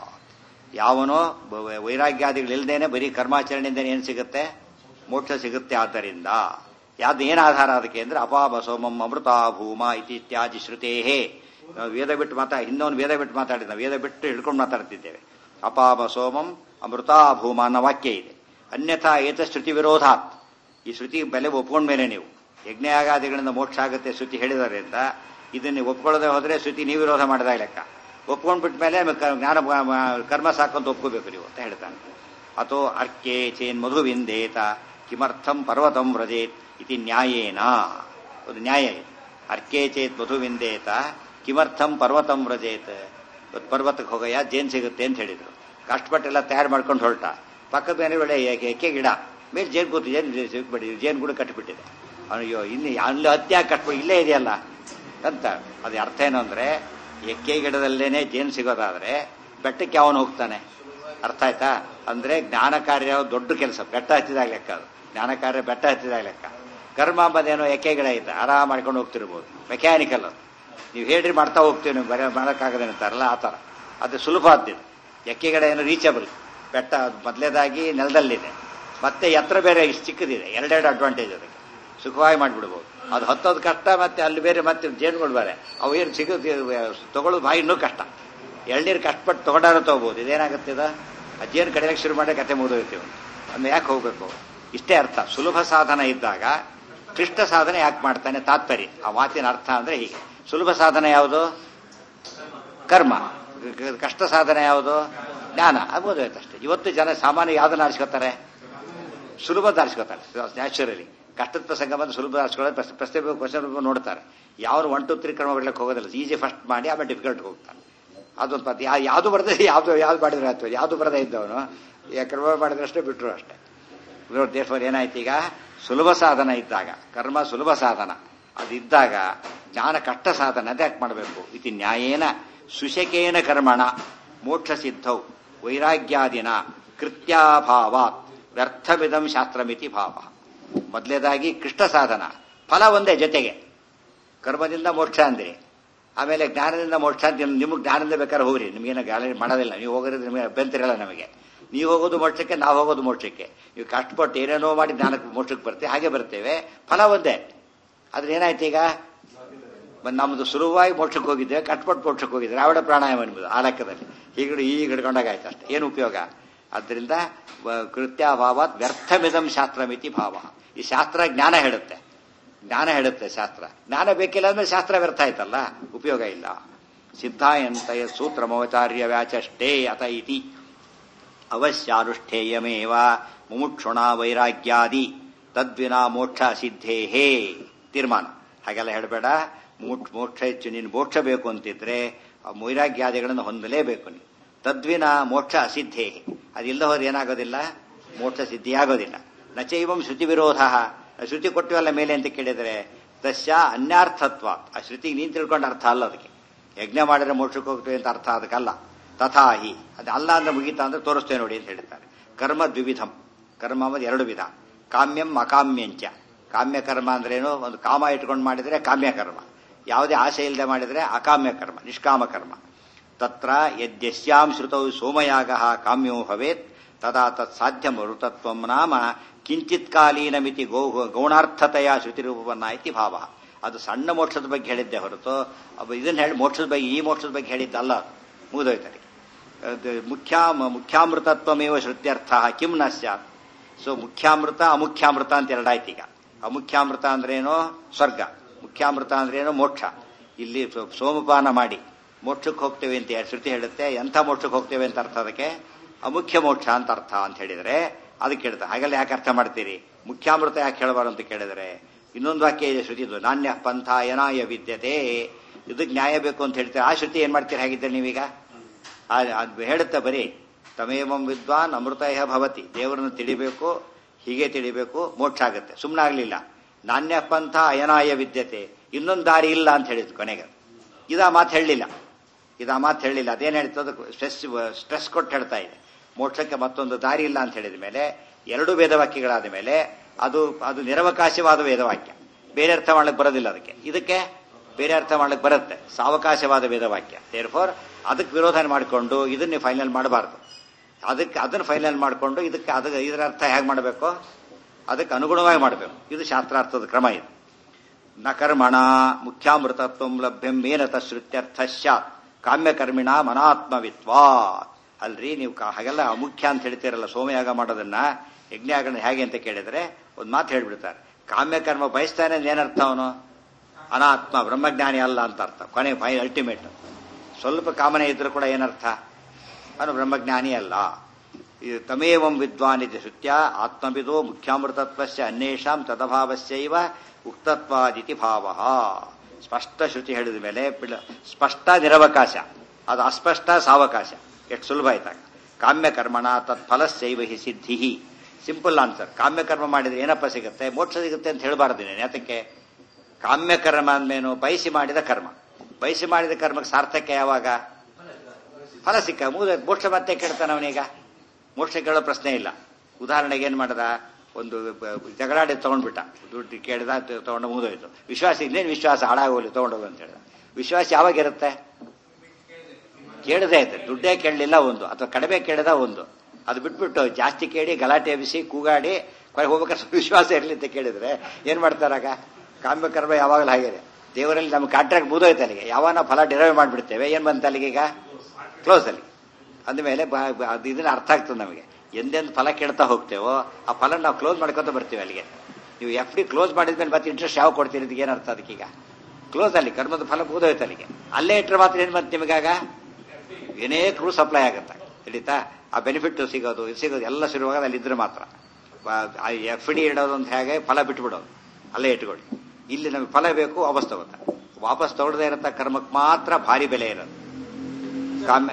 ಯಾವನೋ ವೈರಾಗ್ಯಾದಿಗಳಿಲ್ದೇನೆ ಬರೀ ಕರ್ಮಾಚರಣೆಯಿಂದ ಏನ್ ಸಿಗುತ್ತೆ ಮೋಕ್ಷ ಸಿಗುತ್ತೆ ಆದ್ದರಿಂದ ಯಾವ್ದು ಏನ್ ಆಧಾರ ಅದಕ್ಕೆ ಅಂದ್ರೆ ಅಪಾಪ ಸೋಮಂ ಅಮೃತ ಭೂಮ ಇತಿ ಇತ್ಯಾದಿ ಶ್ರುತೇಹೇ ವೇದ ಬಿಟ್ಟು ಮಾತಾ ಹಿಂದೊಂದು ವೇದ ಬಿಟ್ಟು ಮಾತಾಡಿದ ವೇದ ಬಿಟ್ಟು ಹಿಡ್ಕೊಂಡು ಮಾತಾಡ್ತಿದ್ದೇವೆ ಅಪಾಪ ಸೋಮಂ ಅಮೃತ ಭೂಮ ಅನ್ನೋ ವಾಕ್ಯ ಇದೆ ಅನ್ಯಥಾ ಏತ ಶ್ರುತಿ ವಿರೋಧಾತ್ ಈ ಶ್ರುತಿ ಬೆಲೆ ಒಪ್ಕೊಂಡ ಮೇಲೆ ನೀವು ಯಜ್ಞಯಾಗಾದಿಗಳಿಂದ ಮೋಕ್ಷ ಆಗುತ್ತೆ ಶ್ರುತಿ ಹೇಳಿದಾರಿಂದ ಇದನ್ನ ಒಪ್ಕೊಳ್ಳದೆ ಹೋದ್ರೆ ಶ್ರುತಿ ನೀವು ವಿರೋಧ ಮಾಡಿದಾಗ ಲೆಕ್ಕ ಒಪ್ಕೊಂಡ್ಬಿಟ್ಟ ಮೇಲೆ ಜ್ಞಾನ ಕರ್ಮ ಸಾಕಂತ ಒಪ್ಕೋಬೇಕು ನೀವು ಅಂತ ಹೇಳ್ತಾನೆ ಅಥೋ ಅರ್ಕೆ ಚೇನ್ ಮಧುವಿಂದೇತ ಕಿಮರ್ಥಂ ಪರ್ವತಂ ವ್ರಜೇತ್ ಇತಿ ನ್ಯಾಯೇನ ಒಂದು ನ್ಯಾಯ ಇದೆ ಅರ್ಕೆ ಚೇತ್ ಮಧುವಿಂದೇತ ಕಿಮರ್ಥಂ ಪರ್ವತಂ ವ್ರಜೇತ್ ಪರ್ವತಕ್ಕೆ ಹೋಗಯ್ಯ ಜೇನ್ ಸಿಗುತ್ತೆ ಅಂತ ಹೇಳಿದ್ರು ಕಷ್ಟಪಟ್ಟೆಲ್ಲ ತಯಾರು ಮಾಡ್ಕೊಂಡು ಹೊರಟ ಪಕ್ಕದ ಮನೆ ಒಳ್ಳೆ ಎಕ್ಕೆ ಗಿಡ ಮೇಲೆ ಜೇನು ಕೂತು ಜೇನು ಸಿಕ್ಬಿಟ್ಟಿದೆ ಜೇನು ಕೂಡ ಕಟ್ಟಿಬಿಟ್ಟಿದೆ ಅಯ್ಯೋ ಇನ್ನು ಅಲ್ಲಿ ಹತ್ಯೆ ಕಟ್ಬಿಟ್ಟು ಇಲ್ಲೇ ಇದೆಯಲ್ಲ ಅಂತ ಅದು ಅರ್ಥ ಏನು ಅಂದ್ರೆ ಎಕ್ಕೆ ಗಿಡದಲ್ಲೇನೆ ಜೇನು ಸಿಗೋದಾದ್ರೆ ಬೆಟ್ಟಕ್ಕೆ ಯಾವನು ಹೋಗ್ತಾನೆ ಅರ್ಥ ಆಯ್ತಾ ಅಂದ್ರೆ ಜ್ಞಾನ ಕಾರ್ಯ ದೊಡ್ಡ ಕೆಲಸ ಬೆಟ್ಟ ಹತ್ತಿದಾಗ ಲೆಕ್ಕ ಅದು ಜ್ಞಾನ ಕಾರ್ಯ ಬೆಟ್ಟ ಹತ್ತಿದಾಗ ಲೆಕ್ಕ ಕರ್ಮ ಅಂಬದೇನೋ ಎಕ್ಕೆ ಗಿಡ ಐತೆ ಆರಾಮ್ ಮಾಡ್ಕೊಂಡು ಹೋಗ್ತಿರ್ಬೋದು ಮೆಕ್ಯಾನಿಕಲ್ ಅದು ನೀವು ಹೇಳ್ರಿ ಮಾಡ್ತಾ ಹೋಗ್ತೀವಿ ನೀವು ಬರೀ ಮಾಡೋಕ್ಕಾಗದೆ ಅಂತಾರಲ್ಲ ಆ ಥರ ಅದು ಸುಲಭ ಆದ್ದಿದ್ದು ಎಕ್ಕೆ ಗಿಡ ಏನು ರೀಚಬಲ್ ಬೆಟ್ಟ ಮೊದಲೇದಾಗಿ ನೆಲದಲ್ಲಿದೆ ಮತ್ತೆ ಎತ್ತರ ಬೇರೆ ಇಷ್ಟು ಚಿಕ್ಕದಿದೆ ಎರಡೆರಡು ಅಡ್ವಾಂಟೇಜ್ ಅದಕ್ಕೆ ಸುಖವಾಗಿ ಮಾಡಿಬಿಡ್ಬೋದು ಅದು ಹತ್ತೋದು ಕಷ್ಟ ಮತ್ತೆ ಅಲ್ಲಿ ಬೇರೆ ಮತ್ತೆ ಜೇನುಗಳು ಬೇರೆ ಅವು ಏನು ಸಿಗೋದು ತಗೊಳ್ಳೋದು ಬಾಯಿ ಇನ್ನೂ ಕಷ್ಟ ಎಳ್ನೀರು ಕಷ್ಟಪಟ್ಟು ತಗೊಂಡಾರು ತಗೋಬಹುದು ಇದೇನಾಗುತ್ತೆ ಇದು ಆ ಜೇನು ಕಡಿಯಕ್ಕೆ ಶುರು ಮಾಡಿ ಕತೆ ಮುಗಿದೋಗ್ತೀವಿ ಅಂದ್ರೆ ಯಾಕೆ ಹೋಗ್ಬೇಕು ಇಷ್ಟೇ ಅರ್ಥ ಸುಲಭ ಸಾಧನ ಇದ್ದಾಗ ಕ್ಲಿಷ್ಟ ಸಾಧನೆ ಯಾಕೆ ಮಾಡ್ತಾನೆ ತಾತ್ಪರ್ಯ ಆ ಮಾತಿನ ಅರ್ಥ ಅಂದ್ರೆ ಹೀಗೆ ಸುಲಭ ಸಾಧನ ಯಾವುದು ಕರ್ಮ ಕಷ್ಟ ಸಾಧನೆ ಯಾವುದು ಜ್ಞಾನ ಆಗ್ಬೋದಾಯ್ತು ಅಷ್ಟೇ ಇವತ್ತು ಜನ ಸಾಮಾನ್ಯ ಯಾವ್ದನ್ನ ಆರಿಸ್ಕೋತಾರೆ ಸುಲಭದ ಆರಿಸ್ಕೋತಾರೆ ನ್ಯಾಚುರಲಿ ಕಷ್ಟದ ಪ್ರಸಂಗ ಬಂದು ಸುಲಭ ಆರಿಸ್ಕೊಳ್ಳೋದು ಪ್ರಶ್ನೆ ಕ್ವಶನ್ ನೋಡ್ತಾರೆ ಯಾವ ಒನ್ ಟು ತ್ರೀ ಕ್ರಮ ಬಿಡ್ಲಿಕ್ಕೆ ಹೋಗೋದಿಲ್ಲ ಈಜಿ ಫಸ್ಟ್ ಮಾಡಿ ಆಮೇಲೆ ಡಿಫಿಕಲ್ಟ್ ಹೋಗ್ತಾನೆ ಅದೊಂದು ಪದ್ಯ ಯಾವುದು ಬರದೆ ಯಾವ್ದು ಯಾವ್ದು ಮಾಡಿದ್ರೆ ಆಯ್ತು ಯಾವ್ದು ಬರದೇ ಇದ್ದವನು ಕ್ರಮ ಮಾಡಿದ್ರಷ್ಟೇ ಬಿಟ್ರು ಅಷ್ಟೇ ದೇಶವರು ಏನಾಯ್ತು ಈಗ ಸುಲಭ ಸಾಧನ ಇದ್ದಾಗ ಕರ್ಮ ಸುಲಭ ಸಾಧನ ಅದಿದ್ದಾಗ ಜ್ಞಾನ ಕಷ್ಟ ಸಾಧನ ಅದ್ಯಾಕೆ ಮಾಡಬೇಕು ಇತಿ ನ್ಯಾಯೇನ ಸುಶಕೇನ ಕರ್ಮಣ ಮೋಕ್ಷ ಸಿದ್ಧೌ ವೈರಾಗ್ಯಾದಿನ ಕೃತ್ಯಾಭಾವಾತ್ ವ್ಯರ್ಥವಿದಂ ಶಾಸ್ತ್ರಮಿತಿ ಭಾವ ಮೊದಲೇದಾಗಿ ಕೃಷ್ಣ ಸಾಧನ ಫಲ ಒಂದೇ ಜೊತೆಗೆ ಕರ್ಮದಿಂದ ಮೋಕ್ಷ ಅಂದ್ರಿ ಆಮೇಲೆ ಜ್ಞಾನದಿಂದ ಮೋಕ್ಷ ಅಂತ ನಿಮಗೆ ಜ್ಞಾನದಿಂದ ಬೇಕಾದ್ರೆ ಹೋಗ್ರಿ ನಿಮಗೇನು ಗ್ಯಾಲರಿ ಮಾಡೋದಿಲ್ಲ ನೀವು ಹೋಗೋದ್ರೆ ನಿಮಗೆ ಅಭ್ಯಂತರಲ್ಲ ನಮಗೆ ನೀವು ಹೋಗೋದು ಮೋಕ್ಷಕ್ಕೆ ನಾವು ಹೋಗೋದು ಮೋಕ್ಷಕ್ಕೆ ನೀವು ಕಷ್ಟಪಟ್ಟು ಏನೇನೋ ಮಾಡಿ ಜ್ಞಾನಕ್ಕೆ ಮೋಕ್ಷಕ್ಕೆ ಬರ್ತೇವೆ ಹಾಗೆ ಬರ್ತೇವೆ ಫಲ ಒಂದೇ ಆದ್ರೆ ಏನಾಯ್ತು ಈಗ ನಮ್ದು ಸುಲಭವಾಗಿ ಮೋಕ್ಷಕ್ಕೆ ಹೋಗಿದ್ದೇವೆ ಕಷ್ಟಪಟ್ಟು ಮೋಕ್ಷಕ್ಕೆ ಹೋಗಿದ್ದೇವೆ ಆವಿಡ ಪ್ರಾಣಾಯಾಮ ಅನ್ಬೋದು ಆ ಲೆಕ್ಕದಲ್ಲಿ ಹೀಗೆ ಈಗ ಹಿಡ್ಕೊಂಡಾಗ ಆಯ್ತು ಅಷ್ಟೇ ಏನು ಉಪಯೋಗ ಆದ್ದರಿಂದ ಕೃತ್ಯಾಭಾವಾತ್ ವ್ಯರ್ಥಮಿದಂ ಶಾಸ್ತ್ರಮಿತಿ ಭಾವ ಈ ಶಾಸ್ತ್ರ ಜ್ಞಾನ ಹೇಳುತ್ತೆ ಜ್ಞಾನ ಹೇಳುತ್ತೆ ಶಾಸ್ತ್ರ ಜ್ಞಾನ ಬೇಕಿಲ್ಲ ಅಂದ್ರೆ ಶಾಸ್ತ್ರ ವ್ಯರ್ಥ ಆಯ್ತಲ್ಲ ಉಪಯೋಗ ಇಲ್ಲ ಸಿದ್ಧಾಯಂತಯ ಸೂತ್ರಮವಚಾರ್ಯ ವ್ಯಾಚಷ್ಟೇ ಅತ ಇತಿ ಅವಶ್ಯಾನುಷ್ಠೇಯಮೇವ ಮುಮುಕ್ಷುಣ ವೈರಾಗ್ಯಾದಿ ತದ್ವಿನಾ ಮೋಕ್ಷ ಸಿದ್ಧೇಹೇ ತೀರ್ಮಾನ ಹಾಗೆಲ್ಲ ಹೇಳಬೇಡ ಮೋಕ್ಷ ಹೆಚ್ಚು ನೀನು ಮೋಕ್ಷ ಬೇಕು ಅಂತಿದ್ರೆ ಆ ವೈರಾಗ್ಯಾದಿಗಳನ್ನು ಹೊಂದಲೇಬೇಕು ನೀನು ತದ್ವಿನ ಮೋಕ್ಷ ಅಸಿದ್ಧೇ ಅದಿಲ್ಲ ಹೋದ್ರೆ ಏನಾಗೋದಿಲ್ಲ ಮೋಕ್ಷ ಸಿದ್ಧಿಯಾಗೋದಿಲ್ಲ ನಚೈವಂ ಶ್ರುತಿ ವಿರೋಧ ಶ್ರುತಿ ಕೊಟ್ಟಿವಲ್ಲ ಮೇಲೆ ಅಂತ ಕೇಳಿದರೆ ತಸ್ಯ ಅನ್ಯಾರ್ಥತ್ವ ಆ ಶ್ರುತಿಗೆ ನೀನು ತಿಳ್ಕೊಂಡ ಅರ್ಥ ಅಲ್ಲ ಅದಕ್ಕೆ ಯಜ್ಞ ಮಾಡಿದ್ರೆ ಮೋಕ್ಷಕ್ಕೆ ಹೋಗ್ತೀವಿ ಅಂತ ಅರ್ಥ ಅದಕ್ಕಲ್ಲ ತಥಾಹಿ ಅದು ಅಲ್ಲ ಅಂದ್ರೆ ಮುಗೀತಾ ಅಂದ್ರೆ ತೋರಿಸ್ತೇವೆ ನೋಡಿ ಅಂತ ಹೇಳ್ತಾರೆ ಕರ್ಮ ದ್ವಿವಿಧಂ ಕರ್ಮ ಅನ್ನೋದು ಎರಡು ವಿಧ ಕಾಮ್ಯಂ ಅಕಾಮ್ಯಂಚ ಕಾಮ್ಯ ಕರ್ಮ ಅಂದ್ರೇನು ಒಂದು ಕಾಮ ಇಟ್ಕೊಂಡು ಮಾಡಿದರೆ ಕಾಮ್ಯ ಕರ್ಮ ಯಾವುದೇ ಆಸೆ ಇಲ್ಲದೆ ಮಾಡಿದರೆ ಅಕಾಮ್ಯ ಕರ್ಮ ನಿಷ್ಕಾಮ ಕರ್ಮ ತತ್ರ ಯದ್ಯಸ್ಯಾಂ ಶ್ರುತೌ ಸೋಮಯಾಗ ಕಾಮ್ಯೋ ಭವೇತ್ ತದಾ ತತ್ ಸಾಧ್ಯ ಮೃತತ್ವ ನಾಮ ಕಿಂಚಿತ್ ಕಾಲೀನಮಿತಿ ಗೌ ಗೌಣಾರ್ಥತೆಯ ಶ್ರುತಿರೂಪವನ್ನ ಇತಿ ಭಾವ ಅದು ಸಣ್ಣ ಮೋಕ್ಷದ ಬಗ್ಗೆ ಹೇಳಿದ್ದೆ ಹೊರತು ಇದನ್ನ ಹೇಳಿ ಮೋಕ್ಷದ ಬಗ್ಗೆ ಈ ಮೋಕ್ಷದ ಬಗ್ಗೆ ಹೇಳಿದ್ದಲ್ಲ ಮುಗಿದೋಯ್ತಾರೆ ಮುಖ್ಯಾ ಮುಖ್ಯಾಮೃತತ್ವಮೇವ ಶ್ರುತ್ಯರ್ಥ ಕಿಂ ನ ಸ್ಯಾತ್ ಸೊ ಮುಖ್ಯಾಮೃತ ಅಮುಖ್ಯಾಮೃತ ಅಂತ ಎರಡಾಯ್ತು ಈಗ ಅಮುಖ್ಯಾಮೃತ ಅಂದ್ರೇನೋ ಸ್ವರ್ಗ ಮುಖ್ಯಾಮೃತ ಅಂದ್ರೇನೋ ಮೋಕ್ಷ ಇಲ್ಲಿ ಸೋಮಪಾನ ಮಾಡಿ ಮೋಕ್ಷಕ್ಕೆ ಹೋಗ್ತೇವೆ ಅಂತ ಶ್ರುತಿ ಹೇಳುತ್ತೆ ಎಂಥ ಮೋಕ್ಷಕ್ಕೆ ಹೋಗ್ತೇವೆ ಅಂತ ಅರ್ಥ ಅದಕ್ಕೆ ಅಮುಖ್ಯ ಮೋಕ್ಷ ಅಂತ ಅರ್ಥ ಅಂತ ಹೇಳಿದರೆ ಅದಕ್ಕೆ ಹೇಳ್ತಾ ಹಾಗೆಲ್ಲ ಯಾಕೆ ಅರ್ಥ ಮಾಡ್ತೀರಿ ಮುಖ್ಯಾಮೃತ ಯಾಕೆ ಹೇಳಬಾರ್ದು ಅಂತ ಕೇಳಿದರೆ ಇನ್ನೊಂದು ವಾಕ್ಯ ಇದೆ ಶ್ರುತಿದು ನಾಣ್ಯ ಪಂಥ ಯನಾಯ ವಿದ್ಯತೆ ಇದಕ್ಕೆ ನ್ಯಾಯ ಬೇಕು ಅಂತ ಹೇಳ್ತಾರೆ ಆ ಶ್ರುತಿ ಏನ್ ಮಾಡ್ತೀರಿ ಹಾಗಿದ್ದರೆ ನೀವೀಗ ಅದು ಹೇಳುತ್ತೆ ಬರೀ ತಮೇವಂ ವಿದ್ವಾನ್ ಅಮೃತಯ ಭವತಿ ದೇವರನ್ನು ತಿಳಿಬೇಕು ಹೀಗೆ ತಿಳಿಬೇಕು ಮೋಕ್ಷ ಆಗುತ್ತೆ ಸುಮ್ಮನೆ ಆಗಲಿಲ್ಲ ನಾಣ್ಯ ಪಂಥ ಅಯನಾಯ ವಿದ್ಯತೆ ಇನ್ನೊಂದು ದಾರಿ ಇಲ್ಲ ಅಂತ ಹೇಳಿದ್ರು ಕೊನೆಗೆ ಇದಾ ಮಾತು ಹೇಳಲಿಲ್ಲ ಇದಾ ಮಾತು ಹೇಳಲಿಲ್ಲ ಅದೇನು ಹೇಳ್ತದೆ ಸ್ಟ್ರೆಸ್ ಸ್ಟ್ರೆಸ್ ಕೊಟ್ಟು ಹೇಳ್ತಾ ಇದೆ ಮೋಕ್ಷಕ್ಕೆ ಮತ್ತೊಂದು ದಾರಿ ಇಲ್ಲ ಅಂತ ಹೇಳಿದ ಮೇಲೆ ಎರಡು ವೇದವಾಕ್ಯಗಳಾದ ಮೇಲೆ ಅದು ಅದು ನಿರವಕಾಶವಾದ ವೇದವಾಕ್ಯ ಬೇರೆ ಅರ್ಥ ಮಾಡ್ಲಿಕ್ಕೆ ಬರೋದಿಲ್ಲ ಅದಕ್ಕೆ ಇದಕ್ಕೆ ಬೇರೆ ಅರ್ಥ ಮಾಡ್ಲಿಕ್ಕೆ ಬರುತ್ತೆ ಸಾವಕಾಶವಾದ ವೇದವಾಕ್ಯ ದೇರ್ ಫೋರ್ ಅದಕ್ಕೆ ವಿರೋಧ ಮಾಡಿಕೊಂಡು ಇದನ್ನೇ ಫೈನಲ್ ಮಾಡಬಾರ್ದು ಅದಕ್ಕೆ ಅದನ್ನು ಫೈನಲ್ ಮಾಡಿಕೊಂಡು ಇದಕ್ಕೆ ಅದ ಇದರ ಅರ್ಥ ಹೇಗೆ ಮಾಡಬೇಕು ಅದಕ್ಕೆ ಅನುಗುಣವಾಗಿ ಮಾಡಬೇಕು ಇದು ಶಾಸ್ತ್ರಾರ್ಥದ ಕ್ರಮ ಇದು ನ ಕರ್ಮಣ ಮುಖ್ಯಾಮೃತತ್ವ ಲಭ್ಯಂ ಮೇನತ ಶ್ರುತ್ಯರ್ಥ ಸ್ಯಾತ್ ಕಾಮ್ಯಕರ್ಮಿಣ ಮನಾತ್ಮವಿತ್ವಾ ಅಲ್ರಿ ನೀವು ಹಾಗೆಲ್ಲ ಅಮುಖ್ಯ ಅಂತ ಹೇಳ್ತೀರಲ್ಲ ಸೋಮಯಾಗ ಮಾಡೋದನ್ನ ಯಜ್ಞಾಗಣ ಹೇಗೆ ಅಂತ ಕೇಳಿದ್ರೆ ಒಂದು ಮಾತು ಹೇಳ್ಬಿಡ್ತಾರೆ ಕಾಮ್ಯಕರ್ಮ ಬಯಸ್ತಾನೆ ಏನರ್ಥ ಅವನು ಅನಾತ್ಮ ಬ್ರಹ್ಮಜ್ಞಾನಿ ಅಲ್ಲ ಅಂತ ಅರ್ಥ ಕೊನೆ ಫೈ ಅಲ್ಟಿಮೇಟ್ ಸ್ವಲ್ಪ ಕಾಮನೆ ಇದ್ರೂ ಕೂಡ ಏನರ್ಥ ಅವನು ಬ್ರಹ್ಮಜ್ಞಾನಿ ಅಲ್ಲ ಇದು ತಮೇವಂ ವಿದ್ವಾನ್ ಇದು ಶ್ರುತ್ಯ ಆತ್ಮವಿದೋ ಮುಖ್ಯಾಮೃತತ್ವಸ್ಯ ಅನ್ಯೇಷಾಂ ತದಭಾವಸ್ಯೈವ ಉಕ್ತತ್ವಾದಿತಿ ಭಾವ ಸ್ಪಷ್ಟ ಶ್ರುತಿ ಹೇಳಿದ ಮೇಲೆ ಸ್ಪಷ್ಟ ನಿರವಕಾಶ ಅದು ಅಸ್ಪಷ್ಟ ಸಾವಕಾಶ ಎಷ್ಟು ಸುಲಭ ಆಯ್ತಾಗ ಕಾಮ್ಯಕರ್ಮಣ ತತ್ಫಲಸ್ಯೈವ ಹಿ ಸಿದ್ಧಿ ಸಿಂಪಲ್ ಆನ್ಸರ್ ಕಾಮ್ಯಕರ್ಮ ಮಾಡಿದ್ರೆ ಏನಪ್ಪ ಸಿಗುತ್ತೆ ಮೋಕ್ಷ ಸಿಗುತ್ತೆ ಅಂತ ಹೇಳಬಾರ್ದು ನೀನು ಯಾತಕ್ಕೆ ಕಾಮ್ಯಕರ್ಮ ಅಂದ್ಮೇನು ಬಯಸಿ ಮಾಡಿದ ಕರ್ಮ ಬಯಸಿ ಮಾಡಿದ ಕರ್ಮಕ್ಕೆ ಸಾರ್ಥಕ ಯಾವಾಗ ಫಲ ಸಿಕ್ಕ ಮುಗಿದ ಮೋಕ್ಷ ಮತ್ತೆ ಕೇಳ್ತಾನ ಅವನೀಗ ಮೋಕ್ಷ ಕೇಳೋ ಪ್ರಶ್ನೆ ಇಲ್ಲ ಉದಾಹರಣೆಗೆ ಏನ್ ಮಾಡದ ಒಂದು ಜಗಳಾಡಿ ತಗೊಂಡ್ಬಿಟ್ಟ ದುಡ್ಡು ಕೇಳಿದ ತಗೊಂಡು ಮುಗಿದೋಯ್ತು ವಿಶ್ವಾಸ ಇನ್ನೇನು ವಿಶ್ವಾಸ ಹಾಳಾಗೋಲಿ ತಗೊಂಡೋಗು ಅಂತ ಹೇಳಿದ ವಿಶ್ವಾಸ ಯಾವಾಗ ಇರುತ್ತೆ ಕೇಳದೆ ಐತೆ ದುಡ್ಡೇ ಕೇಳಲಿಲ್ಲ ಒಂದು ಅಥವಾ ಕಡಿಮೆ ಕೇಳಿದ ಒಂದು ಅದು ಬಿಟ್ಬಿಟ್ಟು ಜಾಸ್ತಿ ಕೇಳಿ ಗಲಾಟೆ ಎಬ್ಬಿಸಿ ಕೂಗಾಡಿ ಕೊನೆಗೆ ಹೋಗ್ಬೇಕಾದ್ರೆ ವಿಶ್ವಾಸ ಇರಲಿ ಅಂತ ಕೇಳಿದ್ರೆ ಏನ್ ಮಾಡ್ತಾರಾಗ ಕಾಮ್ಯಕರ್ಮ ಯಾವಾಗಲೂ ಹಾಗಿದೆ ದೇವರಲ್ಲಿ ನಮ್ಮ ಕಾಂಟ್ರಾಕ್ಟ್ ಮುಗಿದೋಯ್ತು ಅಲ್ಲಿಗೆ ಯಾವಾಗ ಫಲ ಡಿರೈವ್ ಮಾಡಿಬಿಡ್ತೇವೆ ಏನ್ ಬಂತ ಅಲ್ಲಿಗೆ ಈಗ ಕ್ಲೋಸ್ ಅಲ್ಲಿ ಅಂದಮೇಲೆ ಅದು ಇದನ್ನ ಅರ್ಥ ಆಗ್ತದೆ ನಮಗೆ ಎಂದೆಂದು ಫಲ ಕೇಳ್ತಾ ಹೋಗ್ತೇವೋ ಆ ಫಲ ನಾವು ಕ್ಲೋಸ್ ಮಾಡ್ಕೊತ ಬರ್ತೀವಿ ಅಲ್ಲಿಗೆ ನೀವು ಎಫ್ ಡಿ ಕ್ಲೋಸ್ ಮಾಡಿದ್ಮೇಲೆ ಮತ್ತೆ ಇಂಟ್ರೆಸ್ಟ್ ಯಾವ ಕೊಡ್ತೀರಿ ಇದಕ್ಕೆ ಏನರ್ಥ ಅದಕ್ಕೀಗ ಕ್ಲೋಸ್ ಅಲ್ಲಿ ಕರ್ಮದ ಫಲ ಮುಗಿದೋಯ್ತು ಅಲ್ಲಿಗೆ ಅಲ್ಲೇ ಇಟ್ಟರೆ ಮಾತ್ರ ಏನ್ ಬಂತು ನಿಮಗಾಗ ಏನೇ ಕ್ರೂ ಸಪ್ಲೈ ಆಗುತ್ತೆ ತಿಳಿತಾ ಆ ಬೆನಿಫಿಟ್ ಸಿಗೋದು ಇದು ಸಿಗೋದು ಎಲ್ಲ ಶುರುವಾಗ ಅಲ್ಲಿ ಇದ್ರೆ ಮಾತ್ರ ಎಫ್ ಡಿ ಇಡೋದು ಅಂತ ಹೇಗೆ ಫಲ ಬಿಟ್ಬಿಡೋದು ಅಲ್ಲೇ ಇಟ್ಕೊಳ್ಳಿ ಇಲ್ಲಿ ನಮಗೆ ಫಲ ಬೇಕು ವಾಪಸ್ ತಗೋತಾ ವಾಪಸ್ ತಗೊಳ್ಳದೆ ಇರತ್ತ ಕರ್ಮಕ್ಕೆ ಮಾತ್ರ ಭಾರಿ ಬೆಲೆ ಇರೋದು ಕಾಮ್ಯ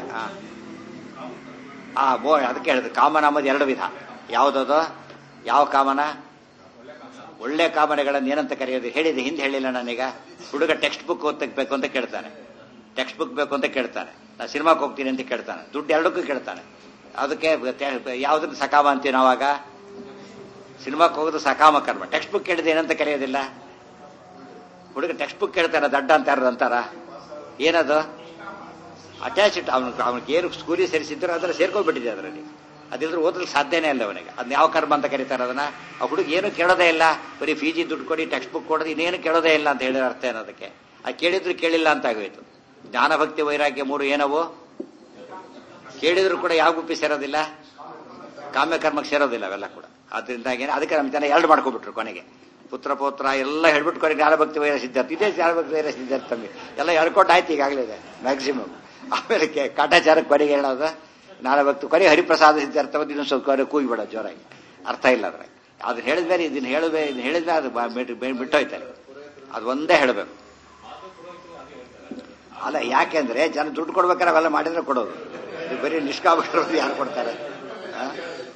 ಆ ಬೋ ಅದಕ್ಕೆ ಹೇಳಿದ್ರು ಕಾಮನ ಅಂಬದು ಎರಡು ವಿಧ ಯಾವುದದು ಯಾವ ಕಾಮನ ಒಳ್ಳೆ ಕಾಮನೆಗಳನ್ನು ಏನಂತ ಕರೆಯೋದು ಹೇಳಿದೆ ಹಿಂದೆ ಹೇಳಿಲ್ಲ ನಾನೀಗ ಹುಡುಗ ಟೆಕ್ಸ್ಟ್ ಬುಕ್ ಓದಬೇಕು ಅಂತ ಕೇಳ್ತಾನೆ ಟೆಕ್ಸ್ಟ್ ಬುಕ್ ಬೇಕು ಅಂತ ಕೇಳ್ತಾನೆ ನಾ ಸಿನಿಮಾಕ್ಕೆ ಹೋಗ್ತೀನಿ ಅಂತ ಕೇಳ್ತಾನೆ ದುಡ್ಡು ಎರಡಕ್ಕೂ ಕೇಳ್ತಾನೆ ಅದಕ್ಕೆ ಯಾವ್ದನ್ನ ಸಕಾಮ ಅಂತೀವಿ ನಾವಾಗ ಸಿನಿಮಾಕ್ಕೆ ಹೋಗೋದು ಸಕಾಮ ಕರ್ಮ ಟೆಕ್ಸ್ಟ್ ಬುಕ್ ಕೇಳಿದ್ರೆ ಏನಂತ ಕರೆಯೋದಿಲ್ಲ ಹುಡುಗ ಟೆಕ್ಸ್ಟ್ ಬುಕ್ ಕೇಳ್ತಾರ ದಡ್ಡ ಅಂತ ಯಾರು ಅಂತಾರ ಏನದು ಅಟ್ಯಾಚ್ಡ್ ಅವನು ಅವನಿಗೆ ಏನು ಸ್ಕೂಲಿಗೆ ಸೇರಿಸಿದ್ರು ಅದನ್ನ ಸೇರ್ಕೊಂಡ್ಬಿಟ್ಟಿದೆ ಅದರಲ್ಲಿ ಅದಿಲ್ಲದ್ರೆ ಓದಲು ಸಾಧ್ಯನೇ ಇಲ್ಲ ಅವನಿಗೆ ಅದನ್ನ ಯಾವ ಕರ್ಮ ಅಂತ ಕರೀತಾರೆ ಅದನ್ನ ಆ ಹುಡುಗ ಏನು ಕೇಳೋದೇ ಇಲ್ಲ ಬರೀ ಫೀಜಿ ದುಡ್ಡು ಕೊಡಿ ಟೆಕ್ಸ್ಟ್ ಬುಕ್ ಕೊಡೋದು ಇನ್ನೇನು ಕೇಳೋದೇ ಇಲ್ಲ ಅಂತ ಹೇಳಿದ ಅರ್ಥ ಏನದಕ್ಕೆ ಆ ಕೇಳಿದ್ರು ಕೇಳಿಲ್ಲ ಅಂತ ಆಗೋಯ್ತು ಜ್ಞಾನಭಕ್ತಿ ವೈರಾಗ್ಯ ಮೂರು ಏನವು ಕೇಳಿದ್ರು ಕೂಡ ಯಾವ ಗುಪ್ಪಿ ಸೇರೋದಿಲ್ಲ ಕಾಮ್ಯ ಕರ್ಮಕ್ಕೆ ಸೇರೋದಿಲ್ಲ ಅವೆಲ್ಲ ಕೂಡ ಅದರಿಂದಾಗಿ ಅದಕ್ಕೆ ನಮ್ಮ ಜನ ಎರಡು ಮಾಡ್ಕೊಂಡ್ಬಿಟ್ರು ಕೊನೆಗೆ ಪುತ್ರ ಪೌತ್ರ ಎಲ್ಲ ಹೇಳ್ಬಿಟ್ಟು ಕೊನೆಗೆ ಜ್ಞಾನಭಕ್ತಿ ವೈರ ಸಿದ್ಧಾರ್ಥ ಇದೇ ಜ್ಞಾನಭಕ್ತಿ ವೈರ ಸಿದ್ಧಾರ್ಥ ತಮಗೆ ಎಲ್ಲ ಹೇಳ್ಕೊಂಡು ಆಯ್ತು ಈಗಾಗಲೇ ಇದೆ ಮ್ಯಾಕ್ಸಿಮಮ್ ಆಮೇಲೆ ಕೆ- ಕಾಟಾಚಾರ ಕೊನೆಗೆ ಹೇಳೋದು ಜ್ಞಾನಭಕ್ತಿ ಕೊನೆಗೆ ಹರಿಪ್ರಸಾದ ಸಿದ್ಧಾರ್ಥ ಬಂದು ಇನ್ನೊಂದು ಸ್ವಲ್ಪ ಕೊನೆ ಕೂಗಿ ಬಿಡೋದು ಜೋರಾಗಿ ಅರ್ಥ ಇಲ್ಲ ಅದ್ರಾಗ ಅದನ್ನ ಹೇಳಿದ್ಮೇಲೆ ಇದನ್ನ ಹೇಳಿದ್ರೆ ಇದನ್ನ ಹೇಳಿದ್ಮೇಲೆ ಅದು ಬ- ಬಿಟ್ಟು- ಬಿಟ್ಟು- ಬಿಟ್ಟೋಯ್ತಾರೆ ಅದು ಒಂದೇ ಹೇಳಬೇಕು ಅಲ್ಲ ಯಾಕೆಂದ್ರೆ ಜನ ದುಡ್ಡು ಕೊಡ್ಬೇಕಾದ್ರೆ ಅವೆಲ್ಲ ಮಾಡಿದ್ರೆ ಕೊಡೋದು ಇದು ಬರೀ ನಿಷ್ಕಾಬಿಟ್ಟಿರೋದು ಯಾರು ಕೊಡ್ತಾರೆ ಆ?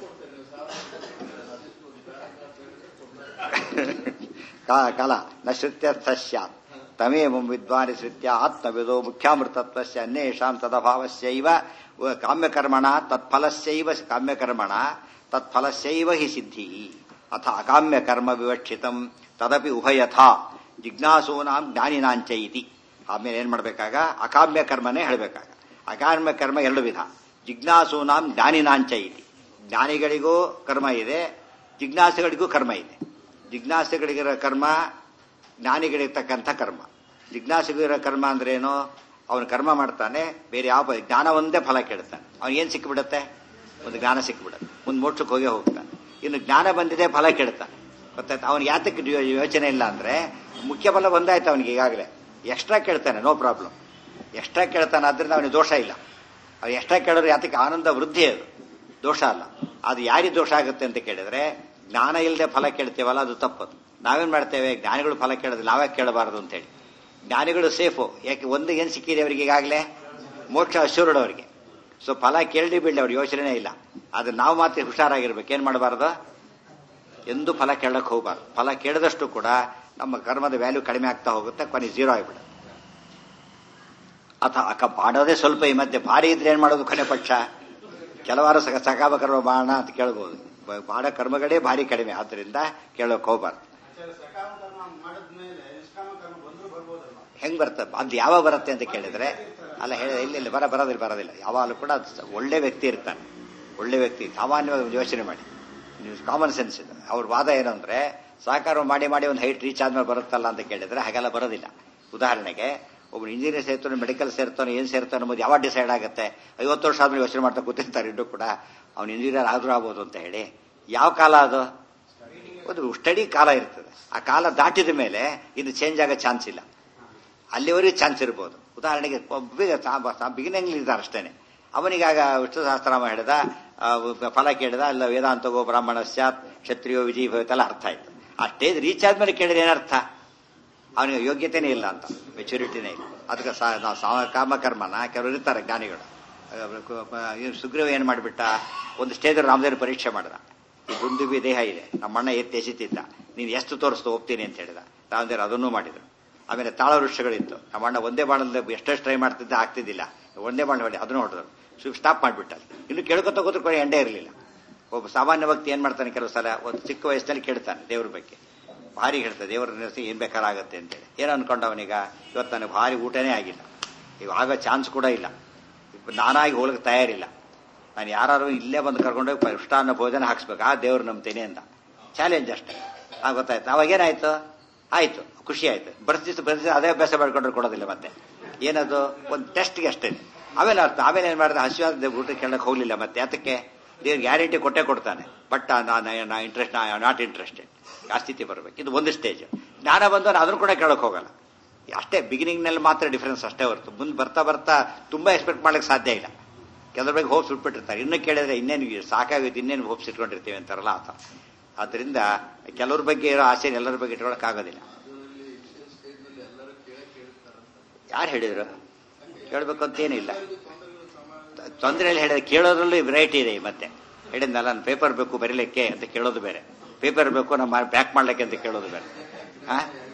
ಕಾ- ಕಲ ನ ಶ್ರುತ್ಯರ್ಥ ಸ್ಯಾತ್ ತಮೇವಂ ವಿದ್ವಾನಿ ಶ್ರುತ್ಯ ಆತ್ಮವಿದೋ ಮುಖ್ಯಾಮೃತತ್ವಸ್ಯ ಅನ್ಯೇಷಾಂ ತದಭಾವಸ್ಯೈವ ವ- ಕಾಮ್ಯಕರ್ಮಣ ತತ್ಫಲಸ್ಯೈವ ಕಾಮ್ಯಕರ್ಮಣ ತತ್ಫಲಸ್ಯೈವ ಹಿ ಸಿದ್ಧಿ ಅಥ ಅಕಾಮ್ಯಕರ್ಮ ವಿವಕ್ಷಿತಂ ತದಪಿ ಉಭಯಥಾ ಜಿಜ್ಞಾಸೂನಾಂ ಜ್ಞಾನಿನಾಂಚ ಇತಿ ಆಮೇಲೆ ಏನ್ ಮಾಡ್ಬೇಕಾಗ ಅಕಾಮ್ಯ ಕರ್ಮನೇ ಹೇಳ್ಬೇಕಾಗ ಅಕಾಮ್ಯ ಕರ್ಮ ಎರಡು ವಿಧ ಜಿಜ್ಞಾಸೂನಾಂ ಜ್ಞಾನಿನಾಂಚ ಇತಿ ಜ್ಞಾನಿಗಳಿಗೂ ಕರ್ಮ ಇದೆ ಜಿಜ್ಞಾಸುಗಳಿಗೂ ಕರ್ಮ ಇದೆ ಜಿಜ್ಞಾಸುಗಳಿಗಿರೋ ಕರ್ಮ ಜ್ಞಾನಿಗಳಿರ್ತಕ್ಕಂಥ ಕರ್ಮ ಜಿಜ್ಞಾಸುಗಿರೋ ಕರ್ಮ ಅಂದ್ರೆ ಏನು ಅವನು ಕರ್ಮ ಮಾಡ್ತಾನೆ ಬೇರೆ ಯಾವ ಜ್ಞಾನ ಒಂದೇ ಫಲ ಕೇಳ್ತಾನೆ ಅವನಿಗೇನು ಸಿಕ್ಕಿಬಿಡುತ್ತೆ ಒಂದು ಜ್ಞಾನ ಸಿಕ್ಕಿಬಿಡುತ್ತೆ ಮುಂದೆ ಮೋಕ್ಷಕ್ಕೆ ಹೋಗೇ ಹೋಗ್ತಾನೆ ಇನ್ನು ಜ್ಞಾನ ಬಂದಿದೆ ಫಲ ಕೇಳ್ತಾನೆ ಗೊತ್ತಾಯ್ತು ಅವನಿಗೆ ಯಾತಕ್ಕೆ ಯೋ- ಯೋಚನೆ ಇಲ್ಲ ಅಂದ್ರೆ ಮುಖ್ಯ ಫಲ ಒಂದಾಯ್ತು ಅವನಿಗೆ ಈಗಾಗಲೇ ಎಕ್ಸ್ಟ್ರಾ ಕೇಳ್ತಾನೆ ನೋ ಪ್ರಾಬ್ಲಮ್ ಎಕ್ಸ್ಟ್ರಾ ಕೇಳ್ತಾನೆ ಆದ್ರಿಂದ ಅವನಿಗೆ ದೋಷ ಇಲ್ಲ ಅವ್ನು ಎಕ್ಸ್ಟ್ರಾ ಕೇಳಿದ್ರೆ ಯಾತಕ್ಕೆ ಆನಂದ ವೃದ್ಧಿ ಅದು ದೋಷ ಅಲ್ಲ ಅದು ಯಾರಿಗೆ ದೋಷ ಆಗುತ್ತೆ ಅಂತ ಕೇಳಿದ್ರೆ ಜ್ಞಾನ ಇಲ್ಲದೆ ಫಲ ಕೇಳ್ತೇವಲ್ಲ ಅದು ತಪ್ಪದು ನಾವೇನ್ ಮಾಡ್ತೇವೆ ಜ್ಞಾನಿಗಳು ಫಲ ಕೇಳೋದು ನಾವೇ ಕೇಳಬಾರದು ಅಂತ ಹೇಳಿ ಜ್ಞಾನಿಗಳು ಸೇಫು ಯಾಕೆ ಒಂದು ಏನ್ ಸಿಕ್ಕಿದೆ ಅವರಿಗೆ ಈಗಾಗಲೇ ಮೋಕ್ಷ ಅಶ್ಯೂರ್ಡ್ ಅವರಿಗೆ ಸೊ ಫಲ ಕೇಳಿ ಬಿಡಲಿ ಅವ್ರ ಯೋಚನೆ ಇಲ್ಲ ಅದು ನಾವು ಮಾತ್ರ ಹುಷಾರಾಗಿರ್ಬೇಕು ಏನ್ ಮಾಡಬಾರ್ದು ಎಂದು ಫಲ ಕೇಳಕ್ ಹೋಗಬಾರ್ದು ಫಲ ಕೇಳಿದಷ್ಟು ಕೂಡ ನಮ್ಮ ಕರ್ಮದ ವ್ಯಾಲ್ಯೂ ಕಡಿಮೆ ಆಗ್ತಾ ಹೋಗುತ್ತೆ ಕೊನೆ ಜೀರೋ ಆಗಿಬಿಡುತ್ತೆ ಅಥ ಅಕ್ಕ ಮಾಡೋದೇ ಸ್ವಲ್ಪ ಈ ಮಧ್ಯೆ ಭಾರಿ ಇದ್ರೆ ಏನ್ ಮಾಡೋದು ಕೊನೆ ಪಕ್ಷ ಕೆಲವಾರು ಸಕ ಸಕಾಮ ಕರ್ಮ ಮಾಡೋಣ ಅಂತ ಕೇಳ್ಬೋದು ಬ- ಮಾಡೋ ಕರ್ಮಗಳೇ ಭಾರಿ ಕಡಿಮೆ ಆದ್ರಿಂದ ಕೇಳೋಕ್ ಹೋಗ್ಬಾರ್ದು ಸಕಾಮ ಕರ್ಮ ಮಾಡಿದ್ಮೇಲೆ ನಿಷ್ಕಾಮ ಕರ್ಮ ಬಂದರೂ ಬರ್ಬೋದಲ್ವಾ ಹೆಂಗ್ ಬರ್ತದೆ ಅದು ಯಾವಾಗ ಬರುತ್ತೆ ಅಂತ ಕೇಳಿದ್ರೆ ಅಲ್ಲ ಹೇಳ ಇಲ್ಲ ಇಲ್ಲ ಬರ ಬರೋದಿಲ್ಲ ಬರೋದಿಲ್ಲ ಯಾವಾಗಲೂ ಕೂಡ ಅದು ಸ- ಒಳ್ಳೆ ವ್ಯಕ್ತಿ ಇರ್ತಾನೆ ಒಳ್ಳೆ ವ್ಯಕ್ತಿ ಸಾಮಾನ್ಯವಾಗಿ ಒಂದು ಯೋಚನೆ ಮಾಡಿ ನೀವು ಕಾಮನ್ ಸೆನ್ಸ್ ಇದೆ ಅವ್ರ ವಾದ ಏನು ಅಂದ್ರೆ ಸಹಕಾರ ಮಾಡಿ ಮಾಡಿ ಒಂದು ಹೈಟ್ ರೀಚ್ ಆದ್ಮೇಲೆ ಬರುತ್ತಲ್ಲ ಅಂತ ಕೇಳಿದ್ರೆ ಹಾಗೆಲ್ಲ ಬರೋದಿಲ್ಲ ಉದಾಹರಣೆಗೆ ಒಬ್ಬ ಇಂಜಿನಿಯರ್ ಸೇರ್ತಾನೆ ಮೆಡಿಕಲ್ ಸೇರ್ತಾನೆ ಏನ್ ಸೇರ್ತಾನೆ ಅನ್ನೋದು ಯಾವಾಗ ಡಿಸೈಡ್ ಆಗುತ್ತೆ ಐವತ್ತು ವರ್ಷ ಆದ್ಮೇಲೆ ಯೋಚನೆ ಮಾಡ್ತಾ ಕೂತಿರ್ತಾರೆ ಇನ್ನೂ ಕೂಡ ಅವ್ನು ಇಂಜಿನಿಯರ್ ಆದ್ರೂ ಆಗ್ಬೋದು ಅಂತ ಹೇಳಿ ಯಾವ ಕಾಲ ಅದು ಒಂದು ಸ್ಟಡಿ ಕಾಲ ಇರ್ತದೆ ಆ ಕಾಲ ದಾಟಿದ ಮೇಲೆ ಇದು ಚೇಂಜ್ ಆಗೋ ಚಾನ್ಸ್ ಇಲ್ಲ ಅಲ್ಲಿವರೆಗೂ ಚಾನ್ಸ್ ಇರ್ಬೋದು ಉದಾಹರಣೆಗೆ ಬಿಗಿನಿಂಗ್ ಇದ್ದಾರೆ ಅಷ್ಟೇನೆ ಅವನಿಗಾಗ ವಿಷ್ಣು ಸಹಸ್ರನಾಮ ಹೇಳಿದ ಆ, ಫಲ ಕೇಳಿದ ಅಲ್ಲ ವೇದಾಂತಗೋ ಬ್ರಾಹ್ಮಣ ಸ್ಯಾತ್ ಕ್ಷತ್ರಿಯೋ ವಿಜಯ ಭವಿತೆಲ್ಲ ಅರ್ಥ ಆಯ್ತು ಆ ಸ್ಟೇಜ್ ರೀಚ್ ಆದ್ಮೇಲೆ ಕೇಳಿದ್ರೆ ಏನರ್ಥ ಅವನಿಗೆ ಯೋಗ್ಯತೆನೇ ಇಲ್ಲ ಅಂತ ಮೆಚುರಿಟಿನೇ ಇಲ್ಲ ಅದಕ್ಕೆ ಸಾ- ನಾವು ಸಾ- ಕಾಮಕರ್ಮನ ಕೆಲವರು ಇರ್ತಾರೆ ಜ್ಞಾನಿಗಳು ಇವ್ನು ಸುಗ್ರೀವ ಏನ್ ಮಾಡಿಬಿಟ್ಟ ಒಂದು ಸ್ಟೇಜ್ ರಾಮದೇವ್ರ ಪರೀಕ್ಷೆ ಮಾಡಿದ ಈ ಗುಂಡುಬಿ ದೇಹ ಇದೆ ನಮ್ಮ ಅಣ್ಣ ಎತ್ತಿ ಎಸಿತಿದ್ದ ನೀನು ಎಷ್ಟು ತೋರಿಸ್ತು ಹೋಗ್ತೀನಿ ಅಂತ ಹೇಳಿದ ರಾಮದೇವ್ರು ಅದನ್ನೂ ಮಾಡಿದ್ರು ಆಮೇಲೆ ತಾಳ ವೃಕ್ಷಗಳಿತ್ತು ನಮ್ಮ ಅಣ್ಣ ಒಂದೇ ಬಾಣದ ಎಷ್ಟೆಷ್ಟು ಟ್ರೈ ಮಾಡ್ತಿದ್ದ ಆಗ್ತಿದ್ದಿಲ್ಲ ಒಂದೇ ಬಾಣ ಹೊಡಿ ಅದನ್ನು ಹೊಡೆದ್ರು ಸೊ ಸ್ಟಾಪ್ ಮಾಡಿಬಿಟ್ಟ ಇನ್ನು ಕೇಳ್ಕೊತ ಹೋದ್ರೆ ಕೊನೆ ಎಂಡೇ ಇರಲಿಲ್ಲ ಒಬ್ಬ ಸಾಮಾನ್ಯ ವ್ಯಕ್ತಿ ಏನ್ ಮಾಡ್ತಾನೆ ಕೆಲವು ಸಲ ಒಂದು ಚಿಕ್ಕ ವಯಸ್ಸಲ್ಲಿ ಕೇಳ್ತಾನೆ ದೇವ್ರ ಬಗ್ಗೆ ಭಾರಿ ಹೇಳ್ತಾರೆ ದೇವರ ನೆನೆಸಿ ಏನ್ ಬೇಕಾರಾಗತ್ತೆ ಅಂತೇಳಿ ಏನು ಅನ್ಕೊಂಡ ಅವನೀಗ ಇವತ್ತು ನನಗೆ ಭಾರಿ ಊಟನೇ ಆಗಿಲ್ಲ ಇವಾಗ ಚಾನ್ಸ್ ಕೂಡ ಇಲ್ಲ ಇಪ್ಪ ನಾನಾಗಿ ಹೋಗಲಿಕ್ಕೆ ತಯಾರಿಲ್ಲ ನಾನು ಯಾರು ಇಲ್ಲೇ ಬಂದು ಕರ್ಕೊಂಡೋಗಿ ಪೃಷ್ಟಾನ್ನ ಭೋಜನ ಹಾಕ್ಸ್ಬೇಕು ಆ ದೇವ್ರು ನಂಬ್ತೇನೆ ಅಂತ ಚಾಲೆಂಜ್ ಅಷ್ಟೇ ಆ ಗೊತ್ತಾಯ್ತು ಅವಾಗ ಏನಾಯ್ತು ಆಯ್ತು ಖುಷಿ ಆಯ್ತು ಬರ್ತಿತ್ತು ಬರ್ತಿತ್ತು ಅದೇ ಅಭ್ಯಾಸ ಮಾಡ್ಕೊಂಡ್ರೆ ಕೊಡೋದಿಲ್ಲ ಮತ್ತೆ ಏನದು ಒಂದು ಟೆಸ್ಟ್ಗೆ ಅಷ್ಟೇ ಆಮೇಲೆ ಅರ್ಥ ಆಮೇಲೆ ಏನ್ ಮಾಡಿದೆ ಹಸಿವಾದ ಊಟ ಕೇಳಕ್ ಹೋಗ್ಲಿಲ್ಲ ಮತ್ತೆ ಅದಕ್ಕೆ ದೇವ್ರು ಗ್ಯಾರಂಟಿ ಕೊಟ್ಟೆ ಕೊಡ್ತಾನೆ ಬಟ್ ನಾ ಇಂಟ್ರೆಸ್ಟ್ ನಾಟ್ ಇಂಟ್ರೆಸ್ಟೆಡ್ ಆ ಸ್ಥಿತಿ ಬರಬೇಕು ಇದು ಒಂದು ಸ್ಟೇಜ್ ಜ್ಞಾನ ಬಂದು ಅದನ್ನು ಕೂಡ ಕೇಳಕ್ ಹೋಗಲ್ಲ ಅಷ್ಟೇ ಬಿಗಿನಿಂಗ್ ನಲ್ಲಿ ಮಾತ್ರ ಡಿಫರೆನ್ಸ್ ಅಷ್ಟೇ ಹೊರತು ಮುಂದೆ ಬರ್ತಾ ಬರ್ತಾ ತುಂಬಾ ಎಕ್ಸ್ಪೆಕ್ಟ್ ಮಾಡ್ಲಿಕ್ಕೆ ಸಾಧ್ಯ ಇಲ್ಲ ಕೆಲವ್ರ ಬಗ್ಗೆ ಹೋಪ್ಸ್ ಇಟ್ಬಿಟ್ಟಿರ್ತಾರೆ ಇನ್ನು ಕೇಳಿದ್ರೆ ಇನ್ನೇನು ಸಾಕಾಗುತ್ತೆ ಇನ್ನೇನು ಹೋಪ್ಸ್ ಇಟ್ಕೊಂಡಿರ್ತೀವಿ ಅಂತಾರಲ್ಲ ಆತ ಆದ್ರಿಂದ ಕೆಲವ್ರ ಬಗ್ಗೆ ಇರೋ ಆಸೆ ಎಲ್ಲರ ಬಗ್ಗೆ ಇಟ್ಕೊಳಕ್ ಆಗೋದಿಲ್ಲ ಯಾರು ಹೇಳಿದ್ರು ಕೇಳ್ಬೇಕು ಅಂತ ಏನಿಲ್ಲ ತೊಂದರೆಯಲ್ಲಿ ಹೇಳಿದ್ರೆ ಕೇಳೋದ್ರಲ್ಲೂ ವೆರೈಟಿ ಇದೆ ಮತ್ತೆ ಹೇಳಿದ್ನಲ್ಲ ನಾನು ಪೇಪರ್ ಬೇಕು ಬರೀಲಿಕ್ಕೆ ಅಂತ ಕೇಳೋದು ಬೇರೆ ಪೇಪರ್ ಬೇಕು ನಮ್ಮ ಪ್ಯಾಕ್ ಮಾಡ್ಲಿಕ್ಕೆ ಅಂತ ಕೇಳೋದು ಬೇಡ ಆ?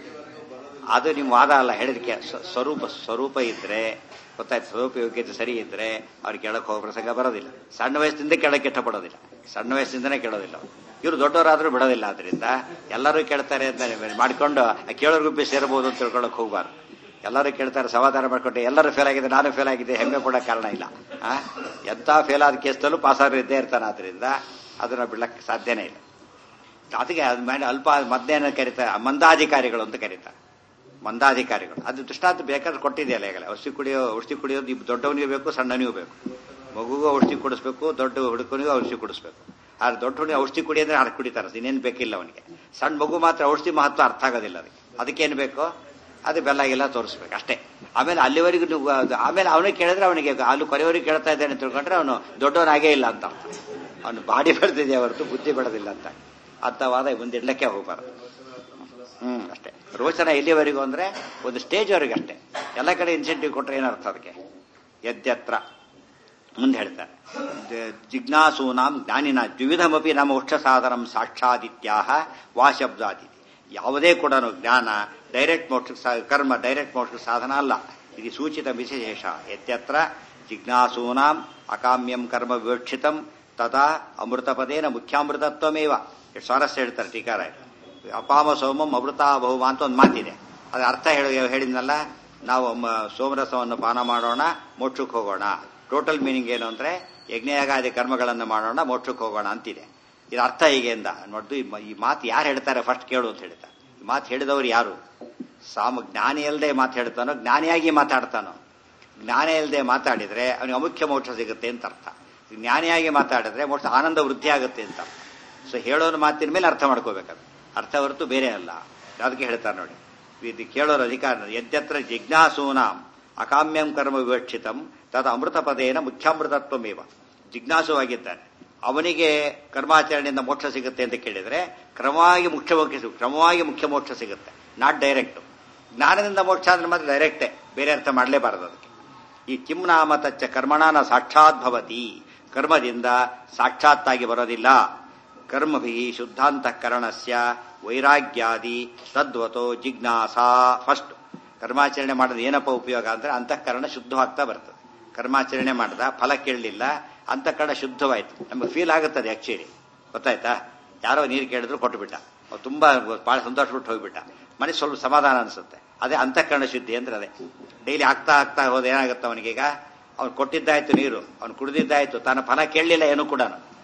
ಅದು ನಿಮ್ಮ ವಾದ ಅಲ್ಲ ಹೇಳಿದಕ್ಕೆ ಸ- ಸ್ವರೂಪ ಸ್ವರೂಪ ಇದ್ರೆ ಗೊತ್ತಾಯ್ತು ಸ್ವರೂಪ ಯೋಗ್ಯತೆ ಸರಿ ಇದ್ರೆ ಅವ್ರಿಗೆ ಕೇಳಕ್ ಹೋಗೋ ಪ್ರಸಂಗ ಬರೋದಿಲ್ಲ ಸಣ್ಣ ವಯಸ್ಸಿಂದ ಕೇಳಕ್ಕೆ ಇಷ್ಟಪಡೋದಿಲ್ಲ ಸಣ್ಣ ವಯಸ್ಸಿಂದನೇ ಕೇಳೋದಿಲ್ಲ ಇವರು ದೊಡ್ಡವರಾದ್ರೂ ಬಿಡೋದಿಲ್ಲ ಆದ್ರಿಂದ ಎಲ್ಲರೂ ಕೇಳ್ತಾರೆ ಅಂತ ಮಾಡ್ಕೊಂಡು ಆ ಕೇಳೋ ಗುಂಪಿ ಸೇರಬಹುದು ಅಂತ ತಿಳ್ಕೊಳಕ್ ಹೋಗ್ಬಾರ್ದು ಎಲ್ಲರೂ ಕೇಳ್ತಾರೆ ಸಮಾಧಾನ ಮಾಡ್ಕೊಂಡೆ ಎಲ್ಲರೂ ಫೇಲ್ ಆಗಿದೆ ನಾನು ಫೇಲ್ ಆಗಿದೆ ಹೆಮ್ಮೆ ಪಡೋ ಕಾರಣ ಇಲ್ಲ ಆ? ಎಂತ ಫೇಲ್ ಆದ ಕೇಸ್ದಲ್ಲೂ ಪಾಸ್ ಆದ್ರೂ ಇದ್ದೇ ಇರ್ತಾನೆ ಆದ್ರಿಂದ ಅದನ್ನ ಬಿಡಕ್ಕೆ ಸಾಧ್ಯನೇ ಇಲ್ಲ ಅದಕ್ಕೆ ಅದ್ ಮೇಲೆ ಅಲ್ಪ ಮಧ್ಯಾಹ್ನ ಕರೀತಾರೆ ಮಂದಾಧಿಕಾರಿಗಳು ಅಂತ ಕರೀತಾರೆ ಮಂದಾಧಿಕಾರಿಗಳು ಅದು ದೃಷ್ಟಾಂತ ಬೇಕಾದ್ರೆ ಕೊಟ್ಟಿದೆಯಲ್ಲ ಈಗಲೇ ಔಷಧಿ ಕುಡಿಯೋ ಔಷಧಿ ಕುಡಿಯೋದು ಇಬ್- ದೊಡ್ಡವನಿಗೂ ಬೇಕು ಸಣ್ಣನಿಗೂ ಬೇಕು ಮಗುಗೂ ಔಷಧಿ ಕುಡಿಸ್ಬೇಕು ದೊಡ್ಡ ಹುಡುಗನಿಗೂ ಔಷಧಿ ಕುಡಿಸ್ಬೇಕು ಆದ್ರೆ ದೊಡ್ಡ ಹುಡುಗ ಔಷಧಿ ಕುಡಿ ಅಂದ್ರೆ ಅರ್ಥ ಕುಡಿತಾರೆ ಇನ್ನೇನು ಬೇಕಿಲ್ಲ ಅವನಿಗೆ ಸಣ್ಣ ಮಗು ಮಾತ್ರ ಔಷಧಿ ಮಹತ್ವ ಅರ್ಥ ಆಗೋದಿಲ್ಲ ಅದಕ್ಕೆ ಅದಕ್ಕೇನು ಬೇಕು ಅದು ಬೆಲ್ಲ ಗಿಲ್ಲ ತೋರಿಸ್ಬೇಕು ಅಷ್ಟೇ ಆಮೇಲೆ ಅಲ್ಲಿವರೆಗೂ ನೀವು ಅದು- ಆಮೇಲೆ ಅವನಿಗೆ ಕೇಳಿದ್ರೆ ಅವನಿಗೆ ಅಲ್ಲಿ ಕೊನೆಯವರೆಗೆ ಕೇಳ್ತಾ ಇದ್ದಾನೆ ಅಂತ ತಿಳ್ಕೊಂಡ್ರೆ ಅವನು ದೊಡ್ಡವನಾಗೇ ಇಲ್ಲ ಅಂತ ಅರ್ಥ ಅವನು ಬಾಡಿ ಬೆಳೆದಿದೆ ಹೊರತು ಬುದ್ಧಿ ಬೆಳೆದಿಲ್ಲ ಅಂತ ಅರ್ಥವಾದ ಮುಂದೆ ಇಡ್ಲಕ್ಕೆ ಹೋಗಬಾರ್ದು ಹ್ಮ್ ಅಷ್ಟೇ ರೋಚನ ಎಲ್ಲಿವರೆಗೂ ಅಂದ್ರೆ ಒಂದು ಸ್ಟೇಜ್ ವರೆಗೆ ಅಷ್ಟೇ ಎಲ್ಲ ಕಡೆ ಇನ್ಸೆಂಟಿವ್ ಕೊಟ್ರೆ ಏನರ್ಥ ಅದಕ್ಕೆ ಯದ್ಯತ್ರ ಮುಂದೆ ಹೇಳ್ತಾರೆ ಜ- ಜಿಜ್ಞಾಸೂನಾಂ ಜ್ಞಾನಿನ ದ್ವಿವಿಧಮಪಿ ನಮ್ಮ ಉಷ್ಠ ಸಾಧನಂ ಸಾಕ್ಷಾದಿತ್ಯಾಹ ವಾ ಶಬ್ದಾದಿ ಯಾವುದೇ ಕೂಡ ಜ್ಞಾನ ಡೈರೆಕ್ಟ್ ಮೋಕ್ಷ ಕರ್ಮ ಡೈರೆಕ್ಟ್ ಮೋಕ್ಷ ಸಾಧನ ಅಲ್ಲ ಇದು ಸೂಚಿತ ವಿಶೇಷ ಯತ್ಯತ್ರ ಜಿಜ್ಞಾಸೂನಾಂ ಅಕಾಮ್ಯಂ ಕರ್ಮ ವಿವಕ್ಷಿತಂ ತಥಾ ಅಮೃತಪದೇನ ಮುಖ್ಯಾಮೃತತ್ವಮೇವ ಎಷ್ಟು ಸ್ವಾರಸ್ಯ ಹೇಳ್ತಾರೆ ಟೀಕಾರ ಅಪಾಮ ಸೋಮಂ ಅಮೃತ ಬಹುಮ ಅಂತ ಒಂದು ಮಾತಿದೆ ಅದ್ರ ಅರ್ಥ ಹೇಳಿ ಹೇಳಿದ್ನಲ್ಲ ನಾವು ಮ- ಸೋಮರಸವನ್ನು ಪಾನ ಮಾಡೋಣ ಮೋಕ್ಷಕ್ಕೆ ಹೋಗೋಣ ಟೋಟಲ್ ಮೀನಿಂಗ್ ಏನು ಅಂದ್ರೆ ಯಜ್ಞಯಾಗಾದಿ ಕರ್ಮಗಳನ್ನು ಮಾಡೋಣ ಮೋಕ್ಷಕ್ಕೆ ಹೋಗೋಣ ಅಂತಿದೆ ಇದು ಅರ್ಥ ಹೀಗೆ ಅಂದ ನೋಡ್ದು ಈ ಮ- ಈ ಮಾತು ಯಾರು ಹೇಳ್ತಾರೆ ಫಸ್ಟ್ ಕೇಳು ಅಂತ ಹೇಳ್ತಾರೆ ಈ ಮಾತು ಹೇಳಿದವರು ಯಾರು ಸಾಮ ಜ್ಞಾನಿ ಇಲ್ಲದೆ ಮಾತು ಹೇಳ್ತಾನೋ ಜ್ಞಾನಿಯಾಗಿ ಮಾತಾಡ್ತಾನೋ ಜ್ಞಾನ ಇಲ್ಲದೆ ಮಾತಾಡಿದ್ರೆ ಅವನಿಗೆ ಅಮುಖ್ಯ ಮೋಕ್ಷ ಸಿಗುತ್ತೆ ಅಂತ ಅರ್ಥ ಜ್ಞಾನಿಯಾಗಿ ಮಾತಾಡಿದ್ರೆ ಮೋಕ್ಷ ಆನಂದ ವೃದ್ಧಿ ಆಗುತ್ತೆ ಅಂತ ಅರ್ಥ ಸೊ ಹೇಳೋನ ಮಾತಿನ ಮೇಲೆ ಅರ್ಥ ಮಾಡ್ಕೋಬೇಕದು ಅರ್ಥ ಹೊರತು ಬೇರೆ ಅಲ್ಲ ಅದಕ್ಕೆ ಹೇಳ್ತಾರೆ ನೋಡಿ ಇದು ಕೇಳೋರ ಅಧಿಕಾರ ಯದ್ಯತ್ರ ಜಿಜ್ಞಾಸೂನಾಂ ಅಕಾಮ್ಯಂ ಕರ್ಮ ವಿವಕ್ಷಿತಂ ತದ ಅಮೃತ ಪದೇನ ಮುಖ್ಯಾಮೃತತ್ವಮೇವ ಜಿಜ್ಞಾಸುವಾಗಿದ್ದಾನೆ ಅವನಿಗೆ ಕರ್ಮಾಚರಣೆಯಿಂದ ಮೋಕ್ಷ ಸಿಗುತ್ತೆ ಅಂತ ಕೇಳಿದ್ರೆ ಕ್ರಮವಾಗಿ ಮುಖ್ಯ ಮೋಕ್ಷ ಸಿಗುತ್ತೆ ಕ್ರಮವಾಗಿ ಮುಖ್ಯ ಮೋಕ್ಷ ಸಿಗುತ್ತೆ ನಾಟ್ ಡೈರೆಕ್ಟ್ ಜ್ಞಾನದಿಂದ ಮೋಕ್ಷ ಅಂದ್ರೆ ಮಾತ್ರ ಡೈರೆಕ್ಟೇ ಬೇರೆ ಅರ್ಥ ಮಾಡಲೇಬಾರದು ಅದಕ್ಕೆ ಈ ಕಿಂ ನಾಮ ತಚ್ಚ ಕರ್ಮಣಾನ ಸಾಕ್ಷಾತ್ ಭವತಿ ಕರ್ಮದಿಂದ ಸಾಕ್ಷಾತ್ತಾಗಿ ಬರೋದಿಲ್ಲ ಕರ್ಮಭಿ ಶುದ್ಧಾಂತಃಕರಣಸ್ಯ ವೈರಾಗ್ಯಾದಿ ತದ್ವತೋ ಜಿಜ್ಞಾಸಾ ಫಸ್ಟ್ ಕರ್ಮಾಚರಣೆ ಮಾಡೋದು ಏನಪ್ಪ ಉಪಯೋಗ ಅಂದ್ರೆ ಅಂತಃಕರಣ ಶುದ್ಧವಾಗ್ತಾ ಬರ್ತದೆ ಕರ್ಮಾಚರಣೆ ಮಾಡ್ದ ಫಲ ಕೇಳಲಿಲ್ಲ ಅಂತಃಕರಣ ಶುದ್ಧವಾಯ್ತು ನಮಗೆ ಫೀಲ್ ಆಗುತ್ತದೆ ಆಕ್ಚುಲಿ ಗೊತ್ತಾಯ್ತಾ ಯಾರೋ ನೀರು ಕೇಳಿದ್ರು ಕೊಟ್ಟುಬಿಟ್ಟ ಅವ್ನು ತುಂಬಾ ಬಹಳ ಸಂತೋಷ ಬಿಟ್ಟು ಹೋಗ್ಬಿಟ್ಟ ಮನಸ್ಸು ಸ್ವಲ್ಪ ಸಮಾಧಾನ ಅನ್ಸುತ್ತೆ ಅದೇ ಅಂತಃಕರಣ ಶುದ್ಧಿ ಅಂದ್ರೆ ಅದೇ ಡೈಲಿ ಆಗ್ತಾ ಆಗ್ತಾ ಹೋದ ಏನಾಗುತ್ತೆ ಅವನಿಗೀಗ ಅವ್ನು ಕೊಟ್ಟಿದ್ದಾಯ್ತು ನೀರು ಅವ್ನು ಕುಡಿದಿದ್ದಾಯ್ತು ತಾನು ಫಲ ಕೇಳಲಿಲ್ಲ ಏನೂ ಕೂಡ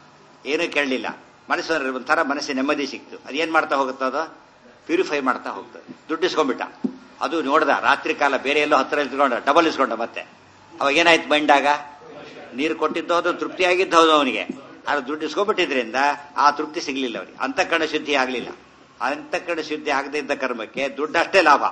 ಏನೂ ಕೇಳಲಿಲ್ಲ ಮನಸ್ಸು ಒಂಥರ ಮನಸ್ಸಿನ ನೆಮ್ಮದಿ ಸಿಕ್ತು ಅದೇನ್ ಮಾಡ್ತಾ ಹೋಗುತ್ತೆ ಅದು ಪ್ಯೂರಿಫೈ ಮಾಡ್ತಾ ಹೋಗ್ತದೆ ದುಡ್ಡು ಇಸ್ಕೊಂಡ್ಬಿಟ್ಟ ಅದು ನೋಡ್ದ ರಾತ್ರಿ ಕಾಲ ಬೇರೆ ಎಲ್ಲೋ ಹತ್ತಿರ ಇಸ್ಕೊಂಡ ಡಬಲ್ ಇಸ್ಕೊಂಡ ಮತ್ತೆ ಅವಾಗ ಏನಾಯ್ತು ಮೈಂಡಾಗ ನೀರು ಕೊಟ್ಟಿದ್ದು ಅದು ತೃಪ್ತಿ ಆಗಿದ್ದು ಹೌದು ಅವನಿಗೆ ಆದ್ರೆ ದುಡ್ಡು ಇಸ್ಕೊಂಡ್ಬಿಟ್ಟಿದ್ರಿಂದ ಆ ತೃಪ್ತಿ ಸಿಗ್ಲಿಲ್ಲ ಅವನಿಗೆ ಅಂತಃಕರಣ ಶುದ್ಧಿ ಆಗಲಿಲ್ಲ ಅಂತಃಕರಣ ಶುದ್ಧಿ ಆಗದೇ ಇದ್ದ ಕರ್ಮಕ್ಕೆ ದುಡ್ಡಷ್ಟೇ ಲಾಭ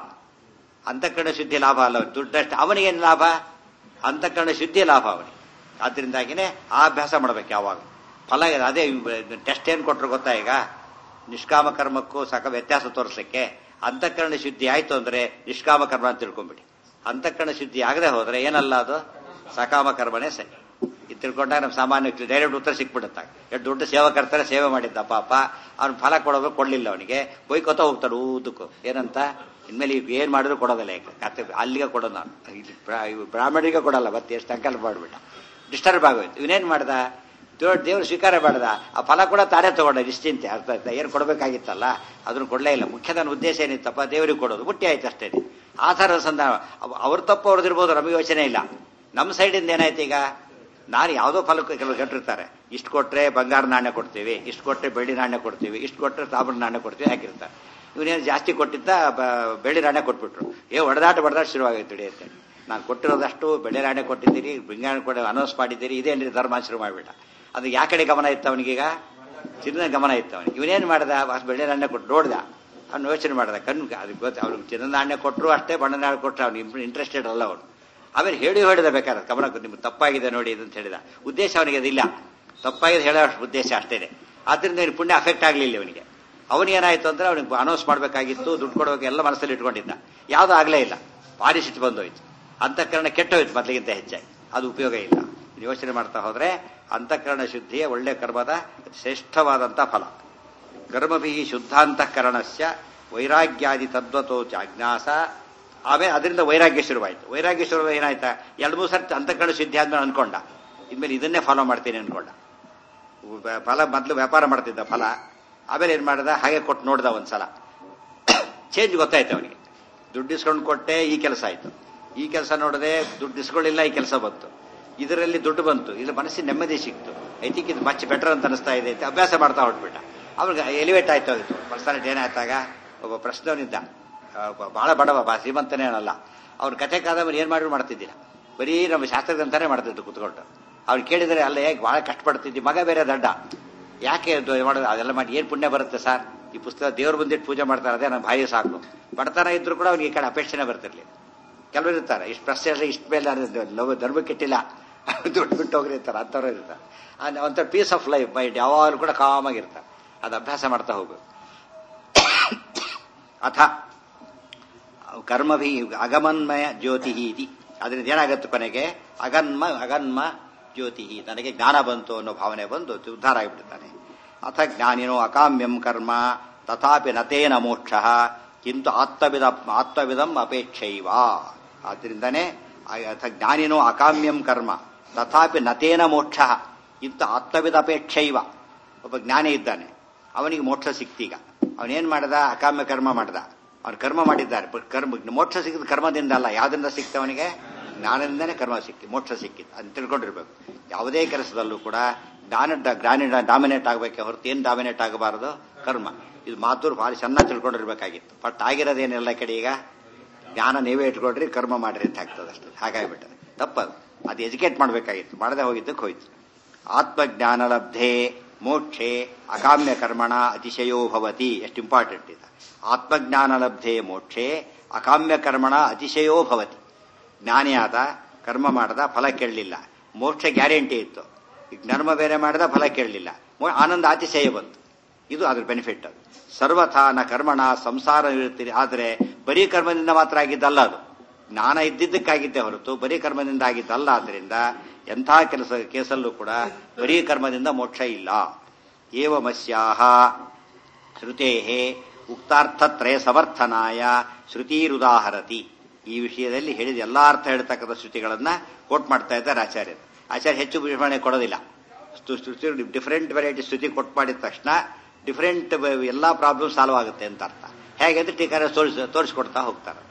ಅಂತಃಕರಣ ಶುದ್ಧಿ ಲಾಭ ಅಲ್ಲ ಅವನಿಗೆ ದುಡ್ಡಷ್ಟೇ ಅವನಿಗೇನು ಲಾಭ ಅಂತಃಕರಣ ಶುದ್ಧಿ ಲಾಭ ಅವನಿಗೆ ಆದ್ರಿಂದಾಗಿನೇ ಆ ಅಭ್ಯಾಸ ಮಾಡ್ಬೇಕು ಯಾವಾಗ ಫಲ ಅದೇ ಟೆಸ್ಟ್ ಏನ್ ಕೊಟ್ರು ಗೊತ್ತಾ ಈಗ ನಿಷ್ಕಾಮ ಕರ್ಮಕ್ಕೂ ಸಾಕ ವ್ಯತ್ಯಾಸ ತೋರಿಸ್ಲಿಕ್ಕೆ ಅಂತಃಕರಣ ಶುದ್ಧಿ ಆಯ್ತು ಅಂದ್ರೆ ನಿಷ್ಕಾಮ ಕರ್ಮ ಅಂತ ತಿಳ್ಕೊಂಬಿಡಿ ಅಂತಃಕರಣ ಶುದ್ಧಿ ಆಗದೆ ಹೋದ್ರೆ ಏನಲ್ಲ ಅದು ಸಕಾಮ ಕರ್ಮನೇ ಸರಿ ಇದು ತಿಳ್ಕೊಂಡಾಗ ನಮ್ಮ ಸಾಮಾನ್ಯ ಡೈರೆಕ್ಟ್ ಉತ್ತರ ಸಿಕ್ಬಿಡುತ್ತೆ ಎಷ್ಟು ದೊಡ್ಡ ಸೇವಕರ್ತಾರೆ ಸೇವೆ ಮಾಡಿದ್ದ ಪಾಪ ಅವ್ನು ಫಲ ಕೊಡೋದು ಕೊಡ್ಲಿಲ್ಲ ಅವನಿಗೆ ಬೈಕೋತ ಹೋಗ್ತಾನೆ ಊದಕ್ಕೂ ಏನಂತ ಇನ್ಮೇಲೆ ಈಗ ಏನ್ ಮಾಡಿದ್ರು ಕೊಡೋದಿಲ್ಲ ಈಗ ಕತ್ತೆ ಅಲ್ಲಿಗೆ ಕೊಡೋದು ನಾನು ಇಲ್ಲಿ ಬ್ರಾ- ಇವ್ ಬ್ರಾಹ್ಮಣರಿಗೆ ಕೊಡಲ್ಲ ಮತ್ತೆ ಎಷ್ಟು ಸಂಕಲ್ಪ ಮಾಡ್ಬಿಟ್ಟ ಡಿಸ್ಟರ್ಬ್ ಆಗೋಯ್ತು ಇವನೇನ್ ಮಾಡ್ದ ದೇವ್ರು ದೇವ್ರು ಸ್ವೀಕಾರ ಮಾಡ್ದ ಆ ಫಲ ಕೂಡ ತಾನೇ ತಗೊಂಡ ನಿಶ್ಚಿಂತೆ ಅರ್ಥ ಆಯ್ತಾ ಏನು ಕೊಡಬೇಕಾಗಿತ್ತಲ್ಲ ಅದನ್ನು ಕೊಡಲೇ ಇಲ್ಲ ಮುಖ್ಯದ ಉದ್ದೇಶ ಏನಿತ್ತಪ್ಪ ದೇವರಿಗೆ ಕೊಡೋದು ಮುಟ್ಟಿ ಆಯ್ತು ಅಷ್ಟೇ ಆ ಥರ ಸಂಧಾನ ಅವ್ರ ತಪ್ಪು ಅವ್ರದಿರ್ಬೋದು ನಮಗೆ ಯೋಚನೆ ಇಲ್ಲ ನಮ್ಮ ಸೈಡಿಂದ ಏನಾಯ್ತು ಈಗ ನಾನು ಯಾವುದೋ ಫಲಕ್ಕೆ ಕೆಲವು ಕೆಟ್ಟಿರ್ತಾರೆ ಇಷ್ಟು ಕೊಟ್ರೆ ಬಂಗಾರ ನಾಣ್ಯ ಕೊಡ್ತೀವಿ ಇಷ್ಟು ಕೊಟ್ರೆ ಬೆಳ್ಳಿ ನಾಣ್ಯ ಕೊಡ್ತೀವಿ ಇಷ್ಟು ಕೊಟ್ರೆ ತಾಮ್ರ ನಾಣ್ಯ ಕೊಡ್ತೀವಿ ಹಾಕಿರ್ತಾರೆ ಇವನೇನು ಜಾಸ್ತಿ ಕೊಟ್ಟಿದ್ದ ಬ- ಬೆಳ್ಳಿ ನಾಣ್ಯ ಕೊಟ್ಬಿಟ್ರು ಏ ಹೊಡೆದಾಟ ಹೊಡೆದಾಟ ಶುರುವಾಗೈತೆ ಬಿಡಿ ಅಂತ ನಾನು ಕೊಟ್ಟಿರೋದಷ್ಟು ಬೆಳ್ಳಿ ನಾಣ್ಯ ಕೊಟ್ಟಿದ್ದೀರಿ ಬಂಗಾರ ಕೊಡ ಅನೌನ್ಸ್ ಮಾಡಿದ್ದೀರಿ ಇದೇನ್ರಿ ಧರ್ಮ ಶುರು ಮಾಡಿಬಿಟ್ಟ ಅದು ಯಾ ಕಡೆ ಗಮನ ಇತ್ತು ಅವನಿಗೀಗ ಚಿನ್ನದ ಗಮನ ಇತ್ತು ಅವನಿಗೆ ಇವನೇನು ಮಾಡ್ದ ಅಷ್ಟು ಬೆಳ್ಳಿ ನಾಣ್ಯ ಕೊಟ್ಟು ನೋಡ್ದ ಅವ್ನು ಯೋಚನೆ ಮಾಡ್ದ ಕಣ್ಣು ಅದಕ್ಕೆ ಗೊತ್ತು ಅವ್ನಿಗೆ ಚಿನ್ನದ ನಾಣ್ಯ ಕೊಟ್ಟರು ಅಷ್ಟೇ ಬಣ್ಣ ನಾಣ್ಯ ಕೊಟ್ಟರು ಅವ್ನು ಇಂಟ್ರೆಸ್ಟೆಡ್ ಅಲ್ಲ ಅವನು ಆಮೇಲೆ ಹೇಳಿ ಹೇಳಿದ ಬೇಕಾದ್ರೆ ಗಮನ ನಿಮ್ಗೆ ತಪ್ಪಾಗಿದೆ ನೋಡಿ ಅಂತ ಹೇಳಿದ ಉದ್ದೇಶ ಅವನಿಗೆ ಅದಿಲ್ಲ ತಪ್ಪಾಗಿದೆ ಹೇಳೋ ಅಷ್ಟು ಉದ್ದೇಶ ಅಷ್ಟೇ ಆದ್ರಿಂದ ಇವನಿಗೆ ಪುಣ್ಯ ಅಫೆಕ್ಟ್ ಆಗಲಿಲ್ಲ ಅವನಿಗೆ ಅವನೇನಾಯ್ತು ಅಂದ್ರೆ ಅವನಿಗೆ ಅನೌನ್ಸ್ ಮಾಡಬೇಕಾಗಿತ್ತು ದುಡ್ಡು ಕೊಡೋಕೆ ಎಲ್ಲ ಮನಸ್ಸಲ್ಲಿ ಇಟ್ಕೊಂಡಿದ್ದ ಯಾವುದೂ ಆಗಲೇ ಇಲ್ಲ ಭಾರಿ ಸಿಟ್ಟು ಬಂದೋಯ್ತು ಅಂತಃಕರಣ ಕೆಟ್ಟೋಯ್ತು ಮೊದಲಿಗಿಂತ ಹೆಚ್ಚಾಗಿ ಅದು ಉಪಯೋಗ ಇಲ್ಲ ಇದು ಯೋಚನೆ ಮಾಡ್ತಾ ಹೋದ್ರೆ ಅಂತಃಕರಣ ಶುದ್ಧಿಯ ಒಳ್ಳೆ ಕರ್ಮದ ಶ್ರೇಷ್ಠವಾದಂತಹ ಫಲ ಕರ್ಮಭಿ ಶುದ್ಧಾಂತಃಕರಣಸ್ಯ ವೈರಾಗ್ಯಾದಿ ತದ್ವತೋ ಚಾಜ್ಞಾಸ ಆಮೇಲೆ ಅದರಿಂದ ವೈರಾಗ್ಯ ಶುರುವಾಯಿತು ವೈರಾಗ್ಯ ಶುರು ಏನಾಯ್ತಾ ಎರಡು ಮೂರು ಸರ್ತಿ ಅಂತಃಕರಣ ಶುದ್ಧಿ ಆದ್ಮೇಲೆ ಅನ್ಕೊಂಡ ಇನ್ಮೇಲೆ ಇದನ್ನೇ ಫಾಲೋ ಮಾಡ್ತೀನಿ ಅನ್ಕೊಂಡ ಉ- ಫಲ ಮೊದಲು ವ್ಯಾಪಾರ ಮಾಡ್ತಿದ್ದ ಫಲ ಆಮೇಲೆ ಏನ್ ಮಾಡ್ದ ಹಾಗೆ ಕೊಟ್ಟು ನೋಡ್ದ ಒಂದ್ಸಲ ಚೇಂಜ್ ಗೊತ್ತಾಯ್ತು ಅವನಿಗೆ ದುಡ್ಡು ಇಸ್ಕೊಂಡು ಕೊಟ್ಟೆ ಈ ಕೆಲಸ ಆಯ್ತು ಈ ಕೆಲಸ ನೋಡದೆ ದುಡ್ಡು ಇಸ್ಕೊಳ್ಳಿಲ್ಲ ಈ ಕೆಲಸ ಬಂತು ಇದರಲ್ಲಿ ದುಡ್ಡು ಬಂತು ಇಲ್ಲಿ ಮನಸ್ಸಿನ ನೆಮ್ಮದಿ ಸಿಕ್ತು ಐ ಥಿಂಕ್ ಇದು ಮಚ್ ಬೆಟರ್ ಅಂತ ಅನಿಸ್ತಾ ಇದೆ ಅಂತ ಅಭ್ಯಾಸ ಮಾಡ್ತಾ ಹೊಟ್ಬಿಟ್ಟ ಅವ್ರಿಗೆ ಎಲಿವೇಟ್ ಆಯ್ತು ಹೋಗಿತ್ತು ಪರ್ಸನಾಲಿಟಿ ಏನಾಯ್ತಾಗ ಒಬ್ಬ ಪ್ರಶ್ನವನಿದ್ದ ಆ, ಒಬ್ಬ ಬಹಳ ಬಡವ ಬಾ ಶ್ರೀಮಂತನೇ ಅಲ್ಲ ಅವ್ನ ಕಥೆ ಕಾದಂಬರಿ ಏನ್ ಮಾಡಿದ್ರು ಮಾಡ್ತಿದ್ದಿಲ್ಲ ಬರೀ ನಮ್ಮ ಶಾಸ್ತ್ರದಂತಾನೆ ಮಾಡ್ತಿದ್ದು ಕುತ್ಕೊಂಡು ಅವ್ರು ಕೇಳಿದರೆ ಅಲ್ಲ ಹೇಗೆ ಬಹಳ ಕಷ್ಟಪಡ್ತಿದ್ದಿ ಮಗ ಬೇರೆ ದಡ್ಡ ಯಾಕೆ ಅದು ಮಾಡೋದು ಅದೆಲ್ಲ ಮಾಡಿ ಏನ್ ಪುಣ್ಯ ಬರುತ್ತೆ ಸರ್ ಈ ಪುಸ್ತಕ ದೇವ್ರ ಬಂದಿಟ್ಟು ಪೂಜೆ ಮಾಡ್ತಾರೆ ಅದೇ ನನ್ನ ಭಾರಿ ಸಾಕು ಬಡತನ ಇದ್ರು ಕೂಡ ಅವ್ರಿಗೆ ಈ ಕಡೆ ಅಪೇಕ್ಷೆನೇ ಬರ್ತಿರ್ಲಿ ಕೆಲವರು ಇರ್ತಾರೆ ಇಷ್ಟು ಪ್ರಶ್ನೆ ಎಲ್ಲ ಇಷ್ಟ ಮೇಲೆ ಲವ್ ಧರ್ಮ ಕೆಟ್ಟಿಲ್ಲ ದುಡ್ಡು ಬಿಟ್ಟು ಹೋಗ್ರಿ ಇರ್ತಾರೆ ಅಂಥವ್ರು ಇರ್ತಾರೆ ಆ ಒಂಥರ ಪೀಸ್ ಆಫ್ ಲೈಫ್ ಮೈಂಡ್ ಯಾವಾಗಲೂ ಕೂಡ ಕಾಮಾಗಿರ್ತಾರೆ ಅದು ಅಭ್ಯಾಸ ಮಾಡ್ತಾ ಹೋಗ್ಬೇಕು ಅಥ ಕರ್ಮಭಿ ಅಗಮನ್ಮಯ ಜ್ಯೋತಿ ಇತಿ ಅದರಿಂದ ಏನಾಗುತ್ತೆ ಕೊನೆಗೆ ಅಗನ್ಮ ಅಗನ್ಮ ಜ್ಯೋತಿ ನನಗೆ ಜ್ಞಾನ ಬಂತು ಅನ್ನೋ ಭಾವನೆ ಬಂದು ಉದ್ಧಾರ ಆಗಿಬಿಡ್ತಾನೆ ಅಥ ಜ್ಞಾನಿನೋ ಅಕಾಮ್ಯಂ ಕರ್ಮ ತಥಾಪಿ ನತೇನ ಮೋಕ್ಷ ಕಿಂತು ಆತ್ಮವಿದ ಆತ್ಮವಿದಂ ಅಪೇಕ್ಷೈವ ಆದ್ದರಿಂದನೇ ಆ- ಅಥ ಜ್ಞಾನಿನೋ ಅಕಾಮ್ಯಂ ಕರ್ಮ ತಥಾಪಿ ನತೇನ ಮೋಕ್ಷ ಇಂತ ಆತ್ಮವಿದ ಅಪೇಕ್ಷೈವ ಒಬ್ಬ ಜ್ಞಾನಿ ಇದ್ದಾನೆ ಅವನಿಗೆ ಮೋಕ್ಷ ಸಿಕ್ತೀಗ ಅವನೇನ್ ಮಾಡ್ದ ಅಕಾಮ್ಯ ಕರ್ಮ ಮಾಡ್ದ ಅವನು ಕರ್ಮ ಮಾಡಿದ್ದಾರೆ ಬಟ್ ಕರ್ಮ ಮೋಕ್ಷ ಸಿಕ್ಕಿದ ಕರ್ಮದಿಂದ ಅಲ್ಲ ಯಾವ್ದ್ರಿಂದ ಸಿಕ್ತ ಅವನಿಗೆ ಜ್ಞಾನದಿಂದನೇ ಕರ್ಮ ಸಿಕ್ಕಿ ಮೋಕ್ಷ ಸಿಕ್ಕಿತ್ತು ಅಂತ ತಿಳ್ಕೊಂಡಿರ್ಬೇಕು ಯಾವುದೇ ಕೆಲಸದಲ್ಲೂ ಕೂಡ ಜ್ಞಾನ ಜ್ಞಾನ ಡಾಮಿನೇಟ್ ಆಗಬೇಕೆ ಹೊರತು ಏನ್ ಡಾಮಿನೇಟ್ ಆಗಬಾರದು ಕರ್ಮ ಇದು ಮಾತೂರು ಭಾರಿ ಚೆನ್ನಾಗಿ ತಿಳ್ಕೊಂಡಿರ್ಬೇಕಾಗಿತ್ತು ಬಟ್ ಆಗಿರೋದೇನೆಲ್ಲ ಕಡೆ ಈಗ ಜ್ಞಾನ ನೀವೇ ಇಟ್ಕೊಳ್ರಿ ಕರ್ಮ ಮಾಡ್ರಿ ಅಂತ ಆಗ್ತದೆ ಅಷ್ಟೇ ಹಾಗಾಗಿಬಿಟ್ಟದೆ ತಪ್ಪದು ಅದು ಎಜುಕೇಟ್ ಮಾಡಬೇಕಾಗಿತ್ತು ಮಾಡದೆ ಹೋಗಿದ್ದಕ್ಕೆ ಹೋಯ್ತು ಆತ್ಮಜ್ಞಾನ ಲಬ್ಧೆ ಮೋಕ್ಷೆ ಅಕಾಮ್ಯ ಕರ್ಮಣ ಅತಿಶಯೋ ಭವತಿ ಎಷ್ಟು ಇಂಪಾರ್ಟೆಂಟ್ ಇದೆ ಆತ್ಮಜ್ಞಾನ ಲಬ್ಧೆ ಮೋಕ್ಷೆ ಅಕಾಮ್ಯ ಕರ್ಮಣ ಅತಿಶಯೋ ಭವತಿ ಜ್ಞಾನಿಯಾದ ಕರ್ಮ ಮಾಡದ ಫಲ ಕೇಳಲಿಲ್ಲ ಮೋಕ್ಷ ಗ್ಯಾರಂಟಿ ಇತ್ತು ಈಗ ನರ್ಮ ಬೇರೆ ಮಾಡಿದ ಫಲ ಕೇಳಲಿಲ್ಲ ಆನಂದ ಅತಿಶಯ ಬಂತು ಇದು ಅದ್ರ ಬೆನಿಫಿಟ್ ಅದು ಸರ್ವಥಾ ನ ಕರ್ಮಣ ಸಂಸಾರ ಇರುತ್ತೀರಿ ಆದರೆ ಬರೀ ಕರ್ಮದಿಂದ ಮಾತ್ರ ಆಗಿದ್ದಲ್ಲ ಅದು ಜ್ಞಾನ ಇದ್ದಿದ್ದಕ್ಕಾಗಿದ್ದೆ ಹೊರತು ಬರೀ ಕರ್ಮದಿಂದ ಆಗಿದ್ದಲ್ಲ ಆದ್ದರಿಂದ ಎಂಥ ಕೆಲಸ ಕೇಸಲ್ಲೂ ಕೂಡ ಬರೀ ಕರ್ಮದಿಂದ ಮೋಕ್ಷ ಇಲ್ಲ ಏವಮಸ್ಯಾಹ ಶ್ರುತೇ ಉಕ್ತಾರ್ಥತ್ರಯ ಸಮರ್ಥನಾಯ ಶ್ರುತಿರುದಾಹರತಿ ಈ ವಿಷಯದಲ್ಲಿ ಹೇಳಿದ ಎಲ್ಲಾ ಅರ್ಥ ಹೇಳ್ತಕ್ಕಂಥ ಶ್ರುತಿಗಳನ್ನ ಕೋಟ್ ಮಾಡ್ತಾ ಇದ್ದಾರೆ ಆಚಾರ್ಯರು ಆಚಾರ್ಯ ಹೆಚ್ಚು ವಿವರಣೆ ಕೊಡೋದಿಲ್ಲ ಶ್ರುತಿ ಡಿಫರೆಂಟ್ ವೆರೈಟಿ ಶ್ರುತಿ ಕೊಟ್ಟು ಮಾಡಿದ ತಕ್ಷಣ ಡಿಫರೆಂಟ್ ಎಲ್ಲಾ ಪ್ರಾಬ್ಲಮ್ ಸಾಲ್ವ್ ಆಗುತ್ತೆ ಅಂತ ಅರ್ಥ ಹೇಗೆ ಟೀಕಾರ ತೋರಿಸ್ ತೋರಿಸ್ಕೊಡ್ತಾ ಹೋಗ್ತಾರೆ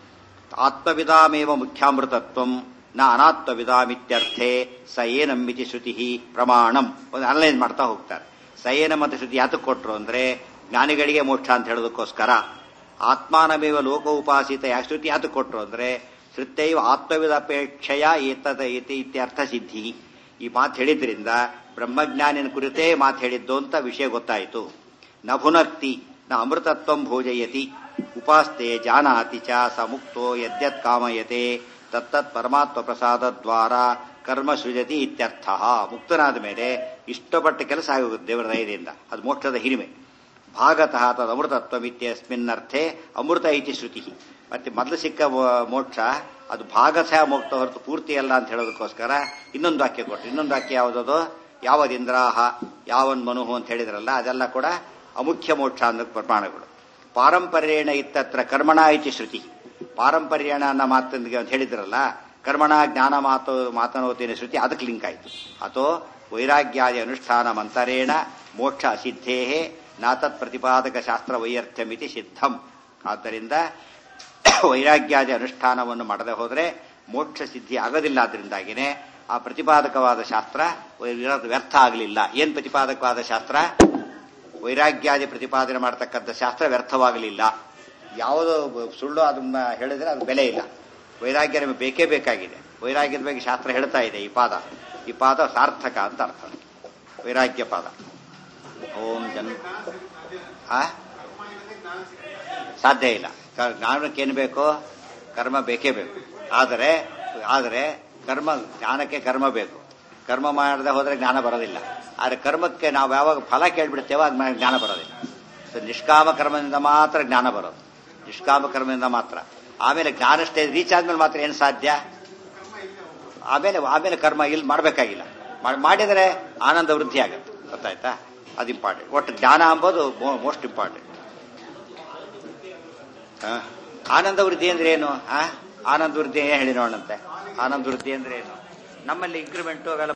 ಆತ್ಮವಿದಾಮೇವ ಮುಖ್ಯಾಮೃತತ್ವಂ ನ ಅನಾತ್ಮವಿದಾಮಿತ್ಯರ್ಥೆ ಸ ಏನಂಬಿತಿ ಶ್ರುತಿ ಪ್ರಮಾಣಂ ಒಂದು ಅನಲೈಸ್ ಮಾಡ್ತಾ ಹೋಗ್ತಾರೆ ಸ ಏನ ಮತ್ತು ಶ್ರುತಿ ಯಾತಕ್ಕೆ ಕೊಟ್ರು ಅಂದ್ರೆ ಜ್ಞಾನಿಗಳಿಗೆ ಮೋಕ್ಷ ಅಂತ ಹೇಳೋದಕ್ಕೋಸ್ಕರ ಆತ್ಮಾನಮೇವ ಲೋಕ ಉಪಾಸಿತ ಯಾ ಶ್ರುತಿ ಯಾತಕ್ಕೆ ಕೊಟ್ರು ಅಂದ್ರೆ ಶ್ರುತೈವ ಆತ್ಮವಿದ ಅಪೇಕ್ಷೆಯ ಏತದ ಏತಿ ಇತ್ಯರ್ಥ ಸಿದ್ಧಿ ಈ ಮಾತು ಹೇಳಿದ್ರಿಂದ ಬ್ರಹ್ಮಜ್ಞಾನಿನ ಕುರಿತೇ ಮಾತು ಹೇಳಿದ್ದು ಅಂತ ವಿಷಯ ಗೊತ್ತಾಯಿತು ನ ಭುನಕ್ತಿ ನ ಅಮೃತತ್ವಂ ಭೋಜಯತಿ ಉಪಾಸ್ತೆ ಜಾನಾತಿ ಚ ಸ ಮುಕ್ತೋ ಯದ್ಯತ್ ಕಾಮಯತೆ ತತ್ತತ್ ಪರಮಾತ್ಮ ಪ್ರಸಾದ ದ್ವಾರ ಕರ್ಮ ಸೃಜತಿ ಇತ್ಯರ್ಥ ಮುಕ್ತನಾದ ಮೇಲೆ ಇಷ್ಟಪಟ್ಟ ಕೆಲಸ ಆಗೋಗುತ್ತೆ ದೇವರ ದಯದಿಂದ ಅದು ಮೋಕ್ಷದ ಹಿರಿಮೆ ಭಾಗತಃ ತದ್ ಅಮೃತತ್ವಮಿತ್ಯಸ್ಮಿನ್ನರ್ಥೆ ಅಮೃತ ಇತಿ ಶ್ರುತಿ ಮತ್ತೆ ಮೊದಲು ಸಿಕ್ಕ ಮೋಕ್ಷ ಅದು ಭಾಗತಃ ಮೋಕ್ಷ ಹೊರತು ಪೂರ್ತಿ ಅಲ್ಲ ಅಂತ ಹೇಳೋದಕ್ಕೋಸ್ಕರ ಇನ್ನೊಂದು ವಾಕ್ಯ ಕೊಟ್ಟರು ಇನ್ನೊಂದು ವಾಕ್ಯ ಯಾವುದದು ಯಾವದಿಂದ್ರಾಹ ಯಾವನ್ ಮನುಹು ಅಂತ ಹೇಳಿದ್ರಲ್ಲ ಅದೆಲ್ಲ ಕೂಡ ಅಮುಖ್ಯ ಮೋಕ್ಷ ಅನ್ನೋ ಪ್ರಮಾಣಗಳು ಪಾರಂಪರ್ಯೇಣ ಇತ್ತತ್ರ ಕರ್ಮಣ ಇತಿ ಶ್ರುತಿ ಪಾರಂಪರ್ಯಣ ಅನ್ನೋ ಮಾತೊಂದಿಗೆ ಅಂತ ಹೇಳಿದ್ರಲ್ಲ ಕರ್ಮಣ ಜ್ಞಾನ ಮಾತು ಮಾತನೋತಿನ ಶ್ರುತಿ ಅದಕ್ಕೆ ಲಿಂಕ್ ಆಯಿತು ಅಥೋ ವೈರಾಗ್ಯಾದಿ ಅನುಷ್ಠಾನ ಮಂತರೇಣ ಮೋಕ್ಷ ಅಸಿದ್ಧೇ ನಾತತ್ ಪ್ರತಿಪಾದಕ ಶಾಸ್ತ್ರ ವೈಯರ್ಥ್ಯಮಿತಿ ಸಿದ್ಧಂ ಆದ್ದರಿಂದ ವೈರಾಗ್ಯಾದಿ ಅನುಷ್ಠಾನವನ್ನು ಮಾಡದೆ ಹೋದರೆ ಮೋಕ್ಷ ಸಿದ್ಧಿ ಆಗೋದಿಲ್ಲ ಆದ್ರಿಂದಾಗಿನೇ ಆ ಪ್ರತಿಪಾದಕವಾದ ಶಾಸ್ತ್ರ ವ್ಯರ್ಥ ಆಗಲಿಲ್ಲ ಏನ್ ಪ್ರತಿಪಾದಕವಾದ ಶಾಸ್ತ್ರ ವೈರಾಗ್ಯಾದಿ ಪ್ರತಿಪಾದನೆ ಮಾಡತಕ್ಕಂಥ ಶಾಸ್ತ್ರ ವ್ಯರ್ಥವಾಗಲಿಲ್ಲ ಯಾವುದು ಸುಳ್ಳು ಅದನ್ನ ಹೇಳಿದ್ರೆ ಅದು ಬೆಲೆ ಇಲ್ಲ ವೈರಾಗ್ಯ ನಮಗೆ ಬೇಕೇ ಬೇಕಾಗಿದೆ ವೈರಾಗ್ಯದ ಬಗ್ಗೆ ಶಾಸ್ತ್ರ ಹೇಳ್ತಾ ಇದೆ ಈ ಪಾದ ಈ ಪಾದ ಸಾರ್ಥಕ ಅಂತ ಅರ್ಥ ವೈರಾಗ್ಯ ಪಾದ ಓಂ ಜನ್ ಆ ಸಾಧ್ಯ ಇಲ್ಲ ಜ್ಞಾನಕ್ಕೇನು ಬೇಕು ಕರ್ಮ ಬೇಕೇ ಬೇಕು ಆದರೆ ಆದರೆ ಕರ್ಮ ಜ್ಞಾನಕ್ಕೆ ಕರ್ಮ ಬೇಕು ಕರ್ಮ ಮಾಡದೆ ಹೋದ್ರೆ ಜ್ಞಾನ ಬರೋದಿಲ್ಲ ಆದರೆ ಕರ್ಮಕ್ಕೆ ನಾವು ಯಾವಾಗ ಫಲ ಕೇಳ್ಬಿಡ್ತೇವೋ ಅದು ನಮಗೆ ಜ್ಞಾನ ಬರೋದಿಲ್ಲ ಸೊ ನಿಷ್ಕಾಮ ಕರ್ಮದಿಂದ ಮಾತ್ರ ಜ್ಞಾನ ಬರೋದು ನಿಷ್ಕಾಮ ಕರ್ಮದಿಂದ ಮಾತ್ರ ಆಮೇಲೆ ಜ್ಞಾನ ಸ್ಟೇಜ್ ರೀಚ್ ಆದ್ಮೇಲೆ ಮಾತ್ರ ಏನು ಸಾಧ್ಯ ಆಮೇಲೆ ಆಮೇಲೆ ಕರ್ಮ ಇಲ್ಲಿ ಮಾಡಬೇಕಾಗಿಲ್ಲ ಮಾಡಿದರೆ ಆನಂದ ವೃದ್ಧಿ ಆಗುತ್ತೆ ಗೊತ್ತಾಯ್ತಾ ಅದು ಇಂಪಾರ್ಟೆಂಟ್ ಒಟ್ಟು ಜ್ಞಾನ ಅಂಬೋದು ಮೋಸ್ಟ್ ಇಂಪಾರ್ಟೆಂಟ್ ಆನಂದ ವೃದ್ಧಿ ಅಂದ್ರೆ ಏನು ಆ? ಆನಂದ ವೃದ್ಧಿ ಏನ್ ಹೇಳಿ ನೋಡಂತೆ ಆನಂದ ವೃದ್ಧಿ ಅಂದ್ರೆ ಏನು ನಮ್ಮಲ್ಲಿ ಇಂಕ್ರಿಮೆಂಟು ಅವೆಲ್ಲ